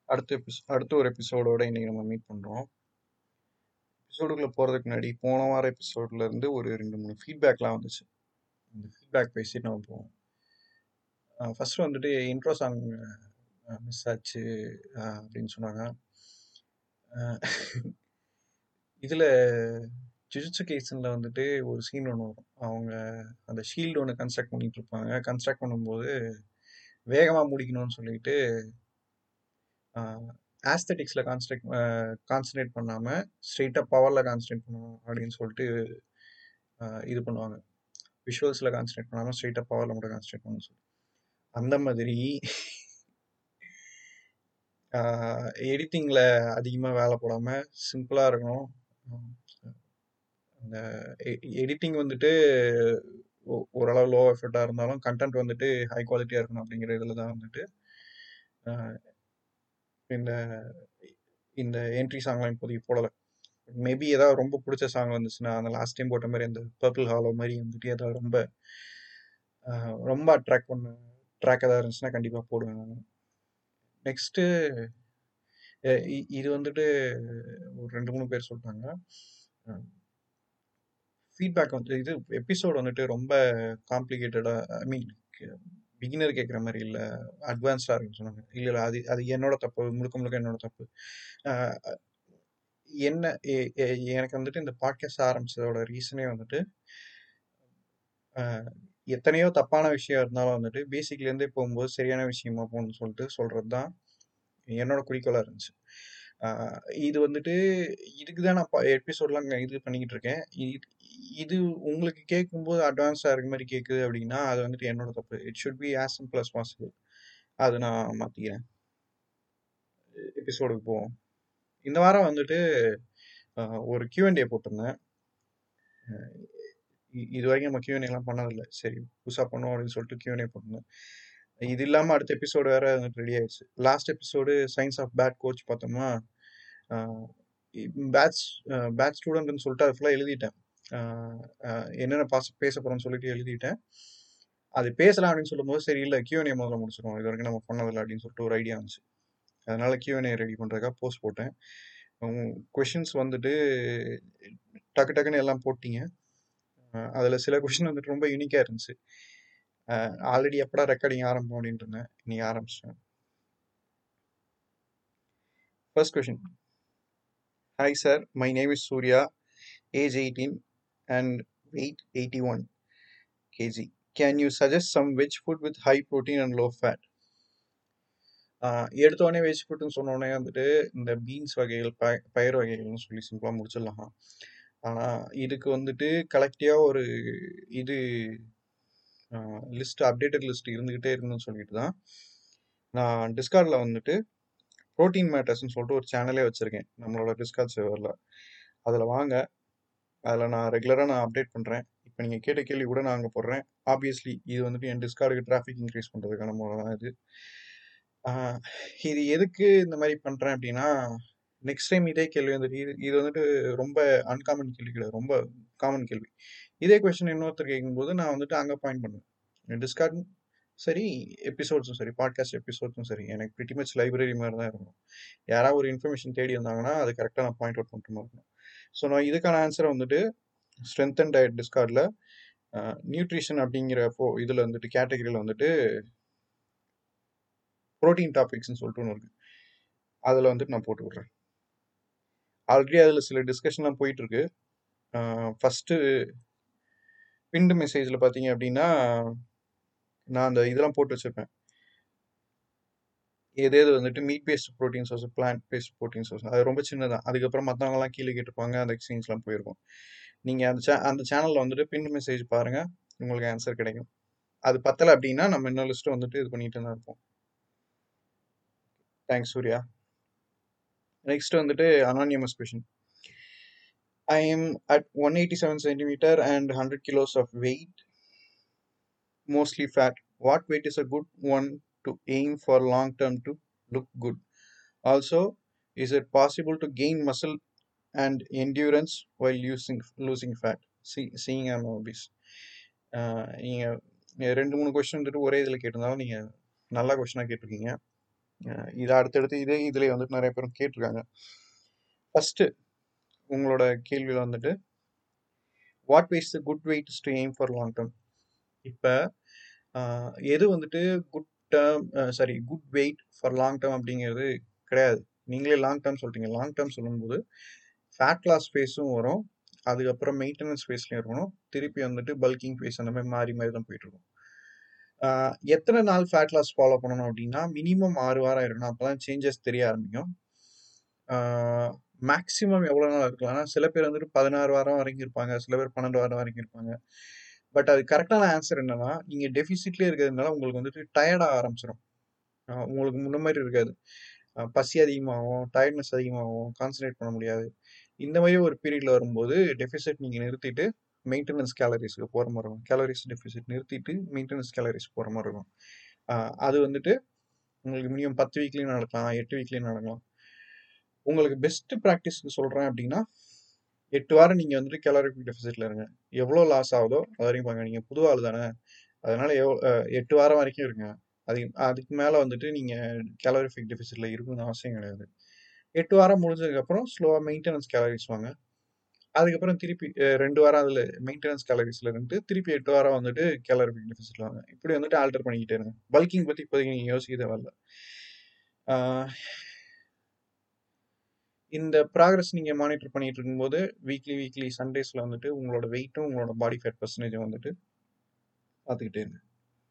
அடுத்த எபிஸ் அடுத்த ஒரு எபிசோடோட இன்னைக்கு நம்ம மீட் பண்ணுறோம் எபிசோடுக்குள்ள போகிறதுக்கு முன்னாடி போன வார எபிசோட்ல இருந்து ஒரு ரெண்டு மூணு ஃபீட்பேக்லாம் வந்துச்சு இந்த ஃபீட்பேக் பேசிட்டு நம்ம போவோம் ஃபர்ஸ்ட் வந்துட்டு இன்ட்ரோ சாங் மிஸ் ஆச்சு அஹ் அப்படின்னு சொன்னாங்க இதில் ஜுஜுட்சு கேசனில் வந்துட்டு ஒரு சீன் ஒன்று வரும் அவங்க அந்த ஷீல்டு ஒன்று கன்ஸ்ட்ரக்ட் பண்ணிட்டு இருப்பாங்க கன்ஸ்ட்ரக்ட் பண்ணும்போது வேகமாக முடிக்கணும்னு சொல்லிட்டு ஆஸ்தட்டிக்ஸில் கான்ஸ்ட்ரக்ட் கான்சன்ட்ரேட் பண்ணாமல் ஸ்ட்ரெயிட்டாக பவரில் கான்சன்ட்ரேட் பண்ணணும் அப்படின்னு சொல்லிட்டு ஆஹ் இது பண்ணுவாங்க விஷுவல்ஸில் கான்சன்ட்ரேட் பண்ணாமல் ஸ்ட்ரெயிட்டாக பவரில் மட்டும் கான்சன்ட்ரேட் பண்ணணும்னு சொல்லி அந்த மாதிரி எடிட்டிங்கில் அதிகமாக வேலை போடாமல் சிம்பிளாக இருக்கணும் ஆஹ் அந்த எடிட்டிங் வந்துட்டு ஓ- ஓரளவு லோ எஃபர்ட்டாக இருந்தாலும் கண்டென்ட் வந்துட்டு ஹை குவாலிட்டியாக இருக்கணும் அப்படிங்கிற இதில் தான் வந்துட்டு ஆஹ் இந்த இந்த என்ட்ரி சாங்லாம் இப்போதைக்கு போடலை மேபி ஏதாவது ரொம்ப பிடிச்ச சாங் வந்துச்சுன்னா அந்த லாஸ்ட் டைம் போட்ட மாதிரி அந்த பர்பிள் ஹாலோ மாதிரி வந்துட்டு ஏதாவது ரொம்ப ஆஹ் ரொம்ப அட்ராக்ட் பண்ண ட்ராக் ஏதாவது இருந்துச்சுன்னா கண்டிப்பாக போடுவேன் நான் நெக்ஸ்ட்டு இது வந்துட்டு ஒரு ரெண்டு மூணு பேர் சொல்லிட்டாங்க ஃபீட்பேக் வந்து இது எபிசோட் வந்துட்டு ரொம்ப காம்ப்ளிகேட்டடாக ஐ மீன் பிகினர் கேட்குற மாதிரி இல்லை அட்வான்ஸ்டாக இருக்குன்னு சொன்னாங்க இல்லை இல்லை அது அது என்னோட தப்பு முழுக்க முழுக்க என்னோட தப்பு ஆஹ் என்ன எ- எ- எனக்கு வந்துட்டு இந்த பாட்காஸ்ட் ஆரம்பிச்சதோட ரீசனே வந்துட்டு ஆஹ் எத்தனையோ தப்பான விஷயம் இருந்தாலும் வந்துட்டு பேசிக்லேருந்தே போகும்போது சரியான விஷயமா போகணும்னு சொல்லிட்டு சொல்கிறது தான் என்னோட குறிக்கோளாக இருந்துச்சு ஆஹ் இது வந்துட்டு இதுக்கு தான் நான் எபிசோட்லாம் இது பண்ணிக்கிட்டு இருக்கேன் இது இது உங்களுக்கு கேட்கும்போது அட்வான்ஸாக இருக்க மாதிரி கேட்குது அப்படின்னா அது வந்துட்டு என்னோட தப்பு it should be as simple as possible அது நான் மாற்றிக்கிறேன் எபிசோடுக்கு போவோம் இந்த வாரம் வந்துட்டு ஆஹ் ஒரு Q&A போட்டிருந்தேன் இ- இது வரைக்கும் நம்ம Q&A எல்லாம் பண்ணதில்லை சரி புதுசாக பண்ணுவோம் அப்படின்னு சொல்லிட்டு Q&A போட்டிருந்தேன் இது இல்லாமல் அடுத்த எபிசோடு வேற வந்துட்டு ரெடி ஆயிடுச்சு last episode science of bad coach பார்த்தோமா பேட்ச் பேட் ஸ்டூடெண்ட்னு சொல்லிட்டு அது ஃபுல்லாக எழுதிட்டேன் ஆஹ் ஆஹ் என்னென்ன பாஸ் பேச போகிறோம்னு சொல்லிட்டு எழுதிட்டேன் அது பேசலாம் அப்படின்னு சொல்லும்போது சரி இல்லை Q&A முதல்ல முடிச்சிடும் இது வரைக்கும் நம்ம பண்ணதில்லை அப்படின்னு சொல்லிட்டு ஒரு ஐடியா இருந்துச்சு அதனால Q&A ரெடி பண்ணுறதுக்காக போஸ்ட் போட்டேன் கொஷின்ஸ் வந்துட்டு டக்கு டக்குன்னு எல்லாம் போட்டீங்க அதில் சில கொஷின் வந்துட்டு ரொம்ப யூனிக்காக இருந்துச்சு ஆல்ரெடி எப்படா ரெக்கார்டிங் ஆரம்பம் அப்படின்ட்டு இருந்தேன் இன்னைக்கு ஆரம்பிச்சிட்டேன் first question hi sir my name is Surya age eighteen and weight eighty one KG can you suggest some veg food with high protein and low fat எடுத்தோடனே வெஜ் ஃபுட்னு சொன்னோடனே வந்துட்டு இந்த பீன்ஸ் வகைகள் ப பயிர் வகைகள்னு சொல்லி சிம்பிளாக முடிச்சிடலாம் ஆனால் இதுக்கு வந்துட்டு கலெக்டிவாக ஒரு இது லிஸ்ட் அப்டேட்டட் லிஸ்ட் இருந்துக்கிட்டே இருக்கணும்னு சொல்லிட்டு தான் நான் டிஸ்கார்டில் வந்துட்டு ப்ரோட்டீன் மேட்டர்ஸ்னு சொல்லிட்டு ஒரு சேனலே வச்சுருக்கேன் நம்மளோட டிஸ்கார்ட் சர்வரில் அதில் வாங்க அதில் நான் ரெகுலராக நான் அப்டேட் பண்ணுறேன் இப்போ நீங்கள் கேட்ட கேள்வி கூட நான் அங்கே போடுறேன் ஆப்வியஸ்லி இது வந்துட்டு என் டிஸ்கார்டுக்கு டிராஃபிக் இன்க்ரீஸ் பண்ணுறதுக்கான முறை தான் இது ஆஹ் இது எதுக்கு இந்த மாதிரி பண்ணுறேன் அப்படின்னா நெக்ஸ்ட் டைம் இதே கேள்வி வந்துட்டு இது இது வந்துட்டு ரொம்ப அன்காமன் கேள்வி கிடையாது ரொம்ப காமன் கேள்வி இதே கொஸ்டின் இன்னொருத்தர் கேட்கும்போது நான் வந்துட்டு அங்கே பாயிண்ட் பண்ணுவேன் டிஸ்கார்டும் சரி எபிசோட்ஸும் சரி பாட்காஸ்ட் எபிசோட்ஸும் சரி எனக்கு பிரிட்டி மச் லைப்ரரி மாதிரி தான் இருக்கும் யாராவது ஒரு இன்ஃபர்மேஷன் தேடி வந்தாங்கன்னா அது கரெக்டாக நான் பாயிண்ட் அவுட் பண்ணுற மாதிரி இருக்கும் ஸோ நான் இதுக்கான ஆன்சரை வந்துட்டு ஸ்ட்ரென்த் அண்ட் டயட் டிஸ்கார்டில் நியூட்ரிஷன் அப்படிங்கிற ஃபோ இதில் வந்துட்டு கேட்டகரியில் வந்துட்டு ப்ரோட்டீன் டாபிக்ஸ்னு சொல்லிட்டு ஒன்று இருக்குது அதில் வந்துட்டு நான் போட்டு விட்றேன் ஆல்ரெடி அதில் சில டிஸ்கஷன்லாம் போயிட்டு இருக்கு ஃபஸ்ட்டு பிண்டு மெசேஜில் பார்த்தீங்க அப்படின்னா நான் அந்த இதெல்லாம் போட்டு வச்சிருப்பேன் எது எது வந்துட்டு meat based protein source plant based protein source அது ரொம்ப சின்னதான் அதுக்கப்புறம் மற்றவங்கலாம் கீழே கேட்டிருப்பாங்க அந்த எக்ஸ்சேஞ்ச்லாம் போயிருக்கும் நீங்கள் அந்த சே அந்த சேனலில் வந்துட்டு பின் மெசேஜ் பாருங்கள் உங்களுக்கு ஆன்சர் கிடைக்கும் அது பத்தலை அப்படின்னா நம்ம இன்னும் லிஸ்ட்டு வந்துட்டு இது பண்ணிட்டு தான் இருப்போம் தேங்க்ஸ் சூர்யா நெக்ஸ்ட் வந்துட்டு anonymous question I am at 187 centimeter and 100 kilos of weight, mostly fat. What weight is a good one to aim for long term to look good? Also, is it possible to gain muscle and endurance while using losing fat? See, seeing I'm obese. நீங்கள் ரெண்டு மூணு question வந்துட்டு ஒரே இதில் கேட்டிருந்தாலும் நீங்கள் நல்லா கொஸ்டினாக கேட்டிருக்கீங்க அஹ் இது அடுத்தடுத்து இதே இதுலேயே வந்துட்டு நிறைய பேரும் கேட்டிருக்காங்க ஃபர்ஸ்ட் உங்களோட கேள்வியில் வந்துட்டு what was the good weight to aim for long term இப்போ எது வந்துட்டு good term sorry good weight for long term அப்படிங்கிறது கிடையாது நீங்களே லாங் டேர்ம் சொல்லிட்டீங்க லாங் டேர்ம் சொல்லும்போது ஃபேட் லாஸ் ஃபேஸும் வரும் அதுக்கப்புறம் மெயின்டெனன்ஸ் ஃபேஸ்லையும் இருக்கணும் திருப்பி வந்துட்டு பல்கிங் ஃபேஸ் அந்த மாதிரி மாறி மாறி தான் போயிட்டு இருக்கும் ஆஹ் எத்தனை நாள் ஃபேட் லாஸ் ஃபாலோ பண்ணணும் அப்படின்னா மினிமம் ஆறு வாரம் இருக்கணும் அப்பதான் சேஞ்சஸ் தெரிய ஆரம்பிக்கும் மேக்ஸிமம் எவ்வளோ நாள் இருக்கலாம்னா சில பேர் வந்துட்டு பதினாறு வாரம் வரைக்கும் இருப்பாங்க சில பேர் பன்னெண்டு வாரம் வரைக்கும் இருப்பாங்க பட் அது கரெக்டான ஆன்சர் என்னன்னா நீங்கள் டெஃபிசிட்லேயே இருக்கிறதுனால உங்களுக்கு வந்துட்டு டயர்டாக ஆரம்பிச்சிடும் ஆஹ் உங்களுக்கு முன்ன மாதிரி இருக்காது ஆஹ் பசி அதிகமாகும் டயர்ட்னஸ் அதிகமாகும் கான்சன்ட்ரேட் பண்ண முடியாது இந்த மாதிரி ஒரு பீரியட்ல வரும்போது டெஃபிசிட் நீங்கள் நிறுத்திட்டு மெயின்டெனன்ஸ் கேலரிஸ்க்கு போகிற மாதிரி இருக்கும் கேலரிஸ் டெஃபிசிட் நிறுத்திட்டு மெயின்டெனன்ஸ் கேலரிஸ் போகிற மாதிரி இருக்கும் ஆஹ் அது வந்துட்டு உங்களுக்கு மினிமம் பத்து வீக்லேயும் நடக்கலாம் எட்டு வீக்லேயும் நடக்கலாம் உங்களுக்கு பெஸ்ட் ப்ராக்டிஸ்க்கு சொல்கிறேன் அப்படின்னா எட்டு வாரம் நீங்கள் வந்துட்டு கேலரிஃபிக் டெஃபிசிட்டில் இருங்க எவ்வளோ லாஸ் ஆகுதோ அது வரைக்கும் பாருங்க நீங்கள் புது ஆள் தானே அதனால எவ்வளோ எட்டு வாரம் வரைக்கும் இருங்க அது அதுக்கு மேலே வந்துட்டு நீங்கள் கேலரிஃபிக் டெஃபிசிட்டில் இருக்கணும்னு அவசியம் கிடையாது எட்டு வாரம் முடிஞ்சதுக்கப்புறம் ஸ்லோவாக மெயின்டெனன்ஸ் கேலரிஸ் வாங்க அதுக்கப்புறம் திருப்பி அஹ், ரெண்டு வாரம் அதில் மெயின்டெனன்ஸ் கேலரிஸில் இருந்து திருப்பி எட்டு வாரம் வந்துட்டு கேலரிஃபிக் டெஃபிசிட்டில் வாங்க இப்படி வந்துட்டு ஆல்டர் பண்ணிக்கிட்டே இருங்க பல்கிங் பற்றி இப்போதைக்கு நீங்கள் யோசிக்க தேவையில்ல ஆஹ், இந்த ப்ராக்ரஸ் நீங்கள் மானிட்டர் பண்ணிட்டு இருக்கும்போது வீக்லி வீக்லி சண்டேஸில் வந்துட்டு உங்களோட வெயிட்டும் உங்களோட பாடி ஃபேட் பர்சன்டேஜும் வந்துட்டு பார்த்துக்கிட்டே இருங்க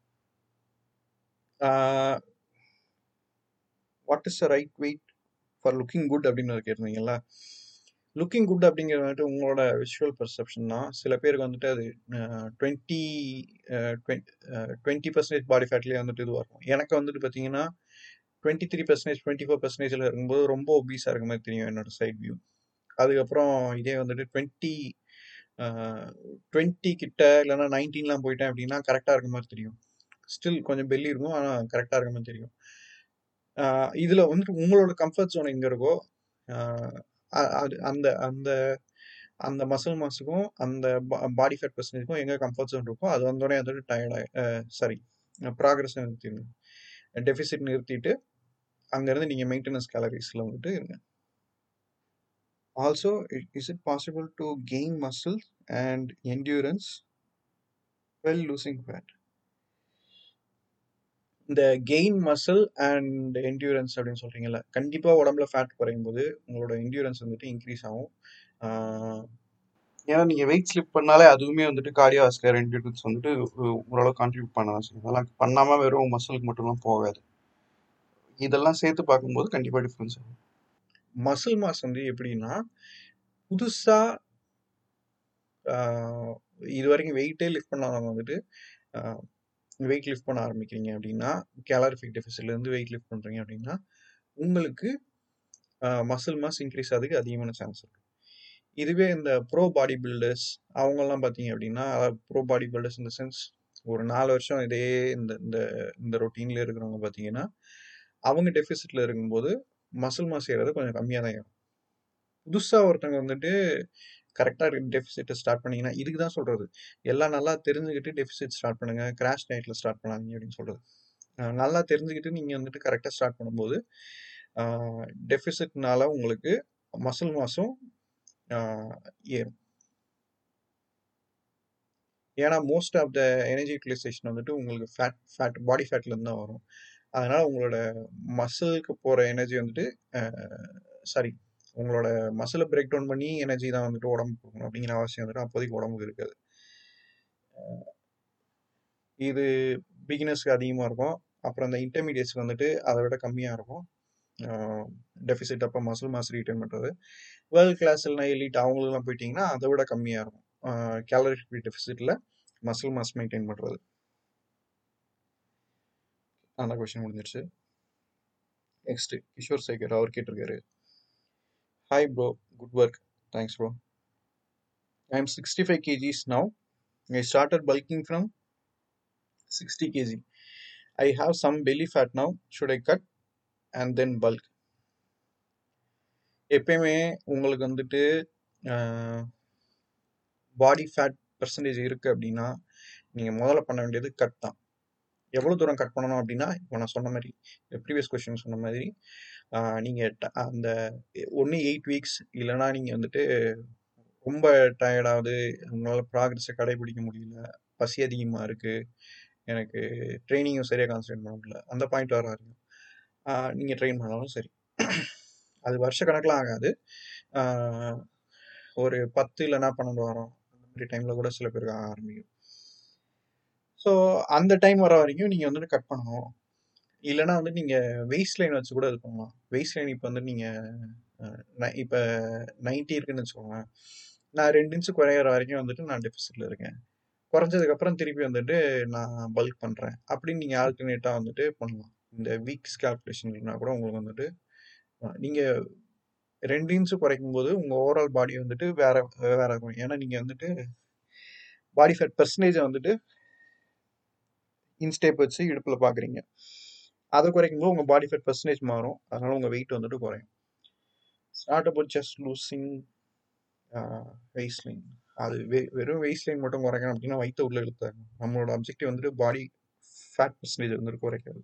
what is the right weight for looking good அப்படின்னு கேட்டிருந்தீங்கல்ல லுக்கிங் குட் அப்படிங்கிறது வந்துட்டு உங்களோட விஷுவல் பெர்செப்ஷன் தான் சில பேருக்கு வந்துட்டு அது டுவெண்ட்டி டுவெண்ட்டி பர்சன்டேஜ் பாடி ஃபேட்லேயே வந்துட்டு இதுவாக இருக்கும் எனக்கு வந்துட்டு பார்த்தீங்கன்னா twenty three percentage twenty four பர்சன்டேஜில் இருக்கும்போது ரொம்ப ஒபீஸாக இருக்க மாதிரி தெரியும் என்னோட சைட் வியூ அதுக்கப்புறம் இதே வந்துட்டு டுவெண்ட்டி டுவெண்ட்டி கிட்ட இல்லைன்னா நைன்டீன்லாம் போயிட்டேன் அப்படின்னா கரெக்டாக இருக்க மாதிரி தெரியும் ஸ்டில் கொஞ்சம் பெல்லி இருக்கும் ஆனால் கரெக்டாக இருக்க மாதிரி தெரியும் ஆஹ் இதுல வந்துட்டு உங்களோட கம்ஃபர்ட் ஜோன் எங்க இருக்கோ ஆஹ் அ- அது அந்த அந்த அந்த மசில் மாஸுக்கும் அந்த பாடி ஃபேட் பர்சன்டேஜுக்கும் எங்க கம்ஃபர்ட் ஜோன் இருக்கோ அது வந்தோடனே வந்துட்டு டயர்டாக சாரி ப்ராக்ரஸ் நிறுத்திடுங்க டெபிசிட் நிறுத்திட்டு அங்கேருந்து நீங்கள் மெயின்டெனன்ஸ் கேலரிஸில் வந்துட்டு இருங்க also is it possible to gain muscle and endurance well losing fat இந்த கெயின் மசில் அண்ட் என்டியூரன்ஸ் அப்படின்னு சொல்றீங்கல்ல கண்டிப்பா உடம்புல ஃபேட் குறையும் போது உங்களோட என்டியூரன்ஸ் வந்துட்டு இன்க்ரீஸ் ஆகும் ஆஹ் ஏன்னா நீங்க வெயிட் ஸ்லிப் பண்ணாலே அதுவுமே வந்துட்டு கார்டியோவாஸ்குலர் என்டியூரன்ஸ் வந்துட்டு ஒ- ஓரளவு கான்ட்ரிபியூட் பண்ண தான் செய்யும் அதெல்லாம் பண்ணாம வெறும் மசிலுக்கு மட்டும்லாம் போகாது இதெல்லாம் சேர்த்து பார்க்கும்போது கண்டிப்பா டிஃப்ரென்ஸ் ஆகும் மசில் மாஸ் வந்து எப்படின்னா புதுசா ஆஹ் இது வரைக்கும் வெயிட்டே லிஃப்ட் பண்ணாதவங்க வந்துட்டு வெயிட் லிஃப்ட் பண்ண ஆரம்பிக்கிறீங்க அப்படின்னா கேலரிஃபிக் டெஃபிசிட்ல இருந்து வெயிட் லிஃப்ட் பண்றீங்க அப்படின்னா உங்களுக்கு மசில் மாஸ் இன்க்ரீஸ் ஆகிறதுக்கு அதிகமான சான்ஸ் இருக்கு இதுவே இந்த ப்ரோ பாடி பில்டர்ஸ் அவங்கெல்லாம் பார்த்தீங்க அப்படின்னா ப்ரோ பாடி பில்டர்ஸ் இந்த சென்ஸ் ஒரு நாலு வருஷம் இதே இந்த இந்த இந்த ரொட்டீன்ல இருக்கிறவங்க பார்த்தீங்கன்னா அவங்க டெஃபிசிட்ல இருக்கும்போது மசில் மாஸ் ஏறது கொஞ்சம் கம்மியாக தான் ஏறும் புதுசாக ஒருத்தவங்க வந்துட்டு கரெக்டாக டெஃபிசிட்டை ஸ்டார்ட் பண்ணீங்கன்னா இதுக்கு தான் சொல்றது எல்லாம் நல்லா தெரிஞ்சுக்கிட்டு டெஃபிசிட் ஸ்டார்ட் பண்ணுங்க கிராஷ் டயட்ல ஸ்டார்ட் பண்ணாதீங்க அப்படின்னு சொல்றது அஹ் நல்லா தெரிஞ்சுக்கிட்டு நீங்க வந்துட்டு கரெக்டாக ஸ்டார்ட் பண்ணும்போது டெஃபிசிட்னால உங்களுக்கு மசில் மாஸும் ஏறும் ஏன்னா most of the energy utilisation வந்துட்டு உங்களுக்கு ஃபேட் ஃபேட் பாடி ஃபேட்ல இருந்து தான் வரும் அதனால உங்களோட மசிலுக்கு போற எனர்ஜி வந்துட்டு சாரி உங்களோட மசிலை பிரேக் டவுன் பண்ணி எனர்ஜி தான் வந்துட்டு உடம்பு கொடுக்கணும் அப்படிங்கிற அவசியம் வந்துட்டு அப்போதைக்கு உடம்புக்கு இருக்காது இது பிகினர்ஸ்க்கு அதிகமாக இருக்கும் அப்புறம் அந்த இன்டர்மீடியட்ஸ்க்கு வந்துட்டு அதை விட கம்மியாக இருக்கும் டெஃபிசிட் அப்போ மசில் மாஸ் ரீட்டைன் பண்ணுறது வேர்ல்ட் கிளாஸ் இல்லைனா எலிட் அவங்களுக்குலாம் போயிட்டீங்கன்னா அதை விட கம்மியாக இருக்கும் கேலரி டெஃபிசிட்டில் மசில் மாஸ் மெயின்டைன் பண்ணுறது அந்த கொஸ்டின் முடிஞ்சிருச்சு நெக்ஸ்ட் கிஷோர் சேகர் அவர் கேட்டிருக்காரு hi bro good work thanks bro I am sixty five KGs now I started bulking from sixty KG I have some belly fat now should I cut and then bulk எப்பயுமே உங்களுக்கு வந்துட்டு பாடி fat percentage இருக்குது அப்படின்னா நீங்கள் முதல்ல பண்ண வேண்டியது cut தான் எவ்வளோ தூரம் கட் பண்ணணும் அப்படின்னா இப்போ நான் சொன்ன மாதிரி ப்ரீவியஸ் கொஸ்டின் சொன்ன மாதிரி நீங்கள் அந்த ஒன்று எயிட் வீக்ஸ் இல்லைனா நீங்கள் வந்துட்டு ரொம்ப டயர்டாகுது உங்களால் ப்ராக்ரஸை கடைபிடிக்க முடியல பசி அதிகமாக இருக்குது எனக்கு ட்ரைனிங்கும் சரியாக கான்சன்ட்ரேட் பண்ண முடியல அந்த பாயிண்ட் வர வரைக்கும் நீங்கள் ட்ரெயின் பண்ணாலும் சரி அது வருஷ கணக்கில் ஆகாது ஆஹ் ஒரு பத்து இல்லைன்னா பன்னெண்டு வாரம் அந்த மாதிரி டைமில் கூட சில பேருக்கு ஆக ஆரம்பிக்கும் ஸோ அந்த டைம் வர வரைக்கும் நீங்கள் வந்துட்டு கட் பண்ணணும் இல்லைன்னா வந்து நீங்கள் வெயிஸ்ட் லைன் வச்சு கூட இது பண்ணலாம் வெயிஸ்ட் லைன் இப்போ வந்து நீங்கள் இப்போ நைன்ட்டி இருக்குன்னு வச்சுக்கோங்க நான் ரெண்டு இன்ச்சு குறையிற வரைக்கும் வந்துட்டு நான் டெபிசிட்டில் இருக்கேன் குறைஞ்சதுக்கப்புறம் திருப்பி வந்துட்டு நான் பல்க் பண்ணுறேன் அப்படின்னு நீங்கள் ஆல்டர்னேட்டாக வந்துட்டு பண்ணலாம் இந்த வீக்ஸ் கால்குலேஷன்னா கூட உங்களுக்கு வந்துட்டு நீங்கள் ரெண்டு இன்ச்சு குறைக்கும் போது உங்கள் ஓவரால் பாடி வந்துட்டு வேற வேற இருக்கும் ஏன்னா நீங்கள் வந்துட்டு பாடி ஃபேட் பர்சன்டேஜை வந்துட்டு இன்ஸ்டேப் வச்சு இடுப்பில் பார்க்குறீங்க அதை குறைக்கும் போது உங்கள் பாடி ஃபேட் பர்சன்டேஜ் மாறும் அதனால உங்கள் வெயிட் வந்துட்டு குறையும் start about just losing weight line அது வெ- வெறும் வெயிட் லைன் மட்டும் குறைக்கணும் அப்படின்னா வயிற்று உள்ள இழுத்தாங்க நம்மளோட அப்ஜெக்டிவ் வந்துட்டு பாடி ஃபேட் பர்சன்டேஜ் வந்துட்டு குறைக்கிறது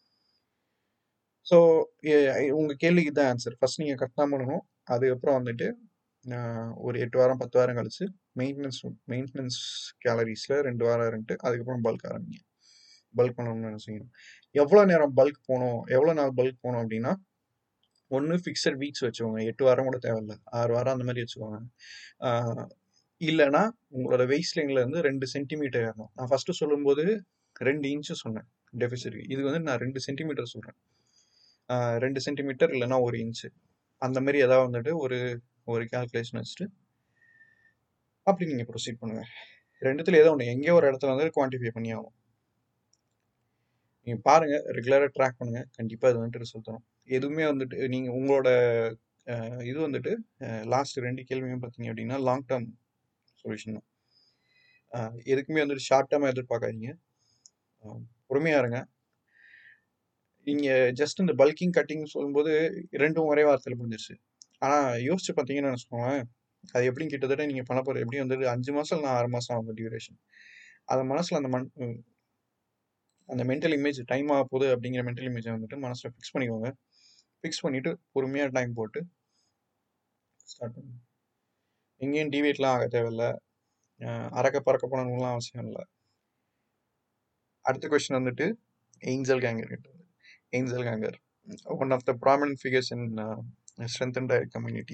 ஸோ உங்கள் கேள்விக்கு தான் ஆன்சர் ஃபர்ஸ்ட் நீங்கள் கட் தான் பண்ணணும் அதுக்கப்புறம் வந்துட்டு ஆஹ், ஒரு எட்டு வாரம் பத்து வாரம் கழிச்சு மெயின்டெனன்ஸ் மெயின்டெனன்ஸ் கேலரிஸில் ரெண்டு வாரம் இருந்துட்டு அதுக்கப்புறம் பல்க் ஆரம்பிங்க பல்க் பண்ணணும்னு என்ன செய்யணும் எவ்வளோ நேரம் பல்க் போகணும் எவ்வளோ நாள் பல்க் போகணும் அப்படின்னா ஒன்று ஃபிக்ஸட் வீக்ஸ் வச்சுக்கோங்க எட்டு வாரம் கூட தேவையில்ல ஆறு வாரம் அந்த மாதிரி வச்சுக்கோங்க ஆஹ், இல்லைன்னா உங்களோட வெயிட் லைன்ல இருந்து ரெண்டு சென்டிமீட்டர் ஏறணும் நான் ஃபர்ஸ்ட் சொல்லும்போது ரெண்டு இன்ச்சு சொன்னேன் டெபிசிட் இது வந்து நான் ரெண்டு சென்டிமீட்டர் சொல்கிறேன் ரெண்டு சென்டிமீட்டர் இல்லைன்னா ஒரு இன்ச்சு அந்த மாதிரி ஏதாவது வந்துட்டு ஒரு ஒரு கால்குலேஷன் வச்சுட்டு அப்படி நீங்கள் ப்ரொசீட் பண்ணுங்க ரெண்டுத்துல ஏதோ ஒன்று எங்கேயோ ஒரு இடத்துல வந்து குவான்டிஃபை பண்ணி ஆகும் நீங்கள் பாருங்க ரெகுலராக ட்ராக் பண்ணுங்க கண்டிப்பாக இது வந்துட்டு ரிசல்ட் தரும் எதுவுமே வந்துட்டு நீங்கள் உங்களோட அஹ், இது வந்துட்டு லாஸ்ட் ரெண்டு கேள்வியும் பார்த்தீங்க அப்படின்னா லாங் டேர்ம் சொல்யூஷன் தான் அஹ், எதுக்குமே வந்துட்டு ஷார்ட் டேர்மாக எதிர்பார்க்காதீங்க அஹ், பொறுமையா இருங்க நீங்கள் ஜஸ்ட் இந்த பல்கிங் கட்டிங் சொல்லும்போது ரெண்டும் ஒரே வாரத்தில் முடிஞ்சிருச்சு ஆனால் யோசிச்சு பார்த்தீங்கன்னு வச்சுக்கோங்களேன் அது எப்படின்னு கிட்டத்தட்ட நீங்கள் பண்ண போகிற எப்படி வந்துட்டு அஞ்சு மாதம் இல்லை ஆறு மாதம் ஆகும் டியூரேஷன் அது மனசில் அந்த மண் உம், அந்த மென்டல் இமேஜ் டைம் ஆக போகுது அப்படிங்கிற மென்டல் இமேஜை வந்துட்டு மனசில் ஃபிக்ஸ் பண்ணிக்கோங்க ஃபிக்ஸ் பண்ணிவிட்டு பொறுமையாக டைம் போட்டு ஸ்டார்ட் பண்ணுங்க எங்கேயும் டிவேட்லாம் ஆக தேவையில்ல அஹ் அறக்க பறக்க போனவங்களாம் அவசியம் இல்லை அடுத்த கொஸ்டின் வந்துட்டு ஏஞ்சல் கேங்கர் கிட்ட Angel Ganger one of the prominent figures in strength and diet community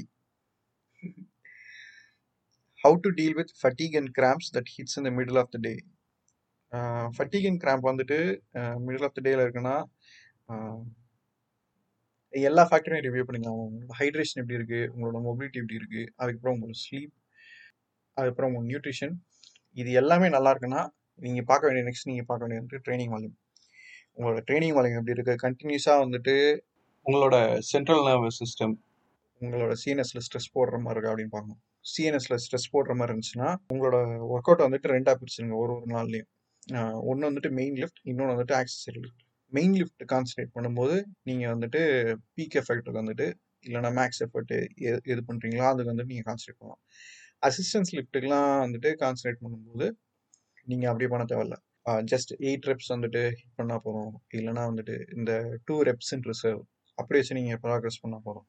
how to deal with fatigue and cramps that hits in the middle of the day fatigue and cramp வந்துட்டு middle of the டேல இருக்குன்னா ஆஹ் எல்லா ஃபேக்டரையும் review பண்ணிக்கலாம் உங்களோட hydration எப்படி இருக்கு உங்களோட mobility எப்படி இருக்கு அதுக்கப்புறம் உங்களோட ஸ்லீப் அதுக்கப்புறம் உங்க நியூட்ரிஷன் இது எல்லாமே நல்லா இருக்குன்னா நீங்க பார்க்க வேண்டிய நெக்ஸ்ட் நீங்க பார்க்க வேண்டியது வந்து ட்ரைனிங் வால்யூம் உங்களோட ட்ரைனிங் வால்யூம் எப்படி இருக்கு கண்டினியூஸா வந்துட்டு உங்களோட சென்ட்ரல் நர்வஸ் சிஸ்டம் உங்களோட சிஎன்எஸ்ல ஸ்ட்ரெஸ் போடுற மாதிரி இருக்கா அப்படின்னு பார்க்கணும் சிஎன்எஸ்ல ஸ்ட்ரெஸ் போடுற மாதிரி இருந்துச்சுன்னா உங்களோட ஒர்க் அவுட் வந்துட்டு ரெண்டா பிரிச்சுருங்க ஒரு ஒரு நாள்லயும் ஒன்று வந்துட்டு மெயின் லிஃப்ட் இன்னொன்று வந்துட்டு accessory lift main lift concentrate பண்ணும்போது நீங்கள் வந்துட்டு பீக் எஃபெக்ட்டுக்கு வந்துட்டு இல்லைனா மேக்ஸ் எஃபர்ட் எது எது பண்ணுறீங்களோ அதுக்கு வந்துட்டு நீங்கள் கான்சன்ட்ரேட் பண்ணலாம் அசிஸ்டன்ஸ் லிஃப்ட்டுக்கெலாம் வந்துட்டு கான்சன்ட்ரேட் பண்ணும்போது நீங்கள் அப்படியே பண்ண தேவையில்ல ஜஸ்ட் எயிட் ரெப்ஸ் வந்துட்டு ஹிட் பண்ணால் போதும் இல்லைனா வந்துட்டு இந்த டூ ரெப்ஸ் இன் ரிசர்வ் அப்படி வச்சு நீங்கள் ப்ராக்ரஸ் பண்ணால் போதும்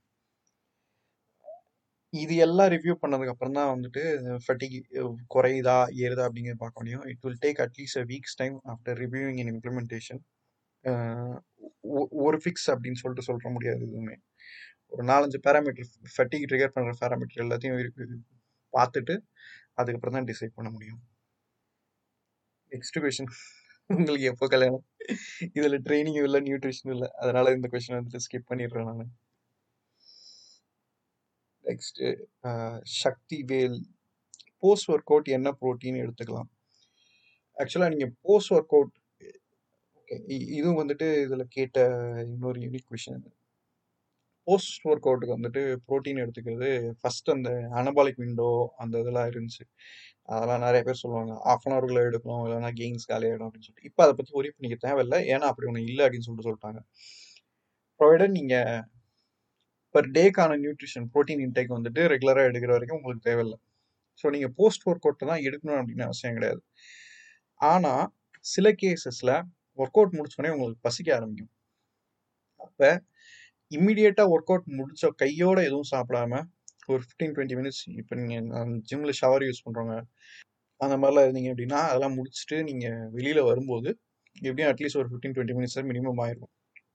இது எல்லாம் ரிவ்யூ பண்ணதுக்கு அப்புறம் தான் வந்துட்டு ஃபட்டிக் குறையுதா ஏறுதா அப்படிங்கிறத பார்க்க முடியும் it will take at least a weeks time after reviewing in implementation ஒரு ஃபிக்ஸ் அப்படின்னு சொல்லிட்டு சொல்ற முடியாது எதுவுமே ஒரு நாலஞ்சு பேராமீட்டர் ஃபட்டிக் ட்ரிகர் பண்ணுற பேராமீட்டர் எல்லாத்தையும் இரு- பார்த்துட்டு அதுக்கப்புறம் தான் டிசைட் பண்ண முடியும் நெக்ஸ்ட் கொஷின் உங்களுக்கு எப்போ கல்யாணம் இதில் ட்ரைனிங்கும் இல்லை நியூட்ரிஷனும் இல்லை அதனால இந்த கொஷின் வந்துட்டு ஸ்கிப் பண்ணிடுறேன் நான் next Sakthi Vel post work out என்ன ப்ரோட்டீன் எடுத்துக்கலாம் ஆக்சுவலாக நீங்கள் போஸ்ட் ஒர்க் அவுட் ஓகே இதுவும் வந்துட்டு இதில் கேட்ட இன்னொரு யூனிக் கொஷின் போஸ்ட் ஒர்க் அவுட்டுக்கு வந்துட்டு ப்ரோட்டீன் எடுத்துக்கிறது ஃபர்ஸ்ட் அந்த அனபாலிக் விண்டோ அந்த இதெல்லாம் இருந்துச்சு அதெல்லாம் நிறைய பேர் சொல்லுவாங்க ஆஃப் அன் ஹவருக்குள்ள எடுக்கணும் இல்லைன்னா கெயின்ஸ் காலியாகிடும் அப்படின்னு சொல்லிட்டு இப்போ அதை பற்றி ஒரே பண்ணிக்க தேவையில்லை ஏன்னா அப்படி ஒன்று இல்லை அப்படின்னு சொல்லிட்டு சொல்லிட்டாங்க ப்ரொவைடட் நீங்கள் பர் டேக்கான நியூட்ரிஷன் ப்ரோட்டீன் இன்டேக் வந்துட்டு ரெகுலராக எடுக்கிற வரைக்கும் உங்களுக்கு தேவையில்லை ஸோ நீங்கள் போஸ்ட் ஒர்க் அவுட்டை தான் எடுக்கணும் அப்படின்னு அவசியம் கிடையாது ஆனால் சில கேசஸில் ஒர்க் அவுட் முடிச்சோடனே உங்களுக்கு பசிக்க ஆரம்பிக்கும் அப்போ இம்மிடியேட்டாக ஒர்க் அவுட் முடிச்ச கையோட எதுவும் சாப்பிடாம ஒரு ஃபிஃப்டீன் டுவெண்ட்டி மினிட்ஸ் இப்போ நீங்கள் ஜிம்மில் ஷவர் யூஸ் பண்ணுறவங்க அந்த மாதிரிலாம் இருந்தீங்க அப்படின்னா அதெல்லாம் முடிச்சுட்டு நீங்கள் வெளியில் வரும்போது எப்படியும் அட்லீஸ்ட் ஒரு ஃபிஃப்டீன் டுவெண்ட்டி மினிட்ஸ் மினிமம் ஆயிருக்கும்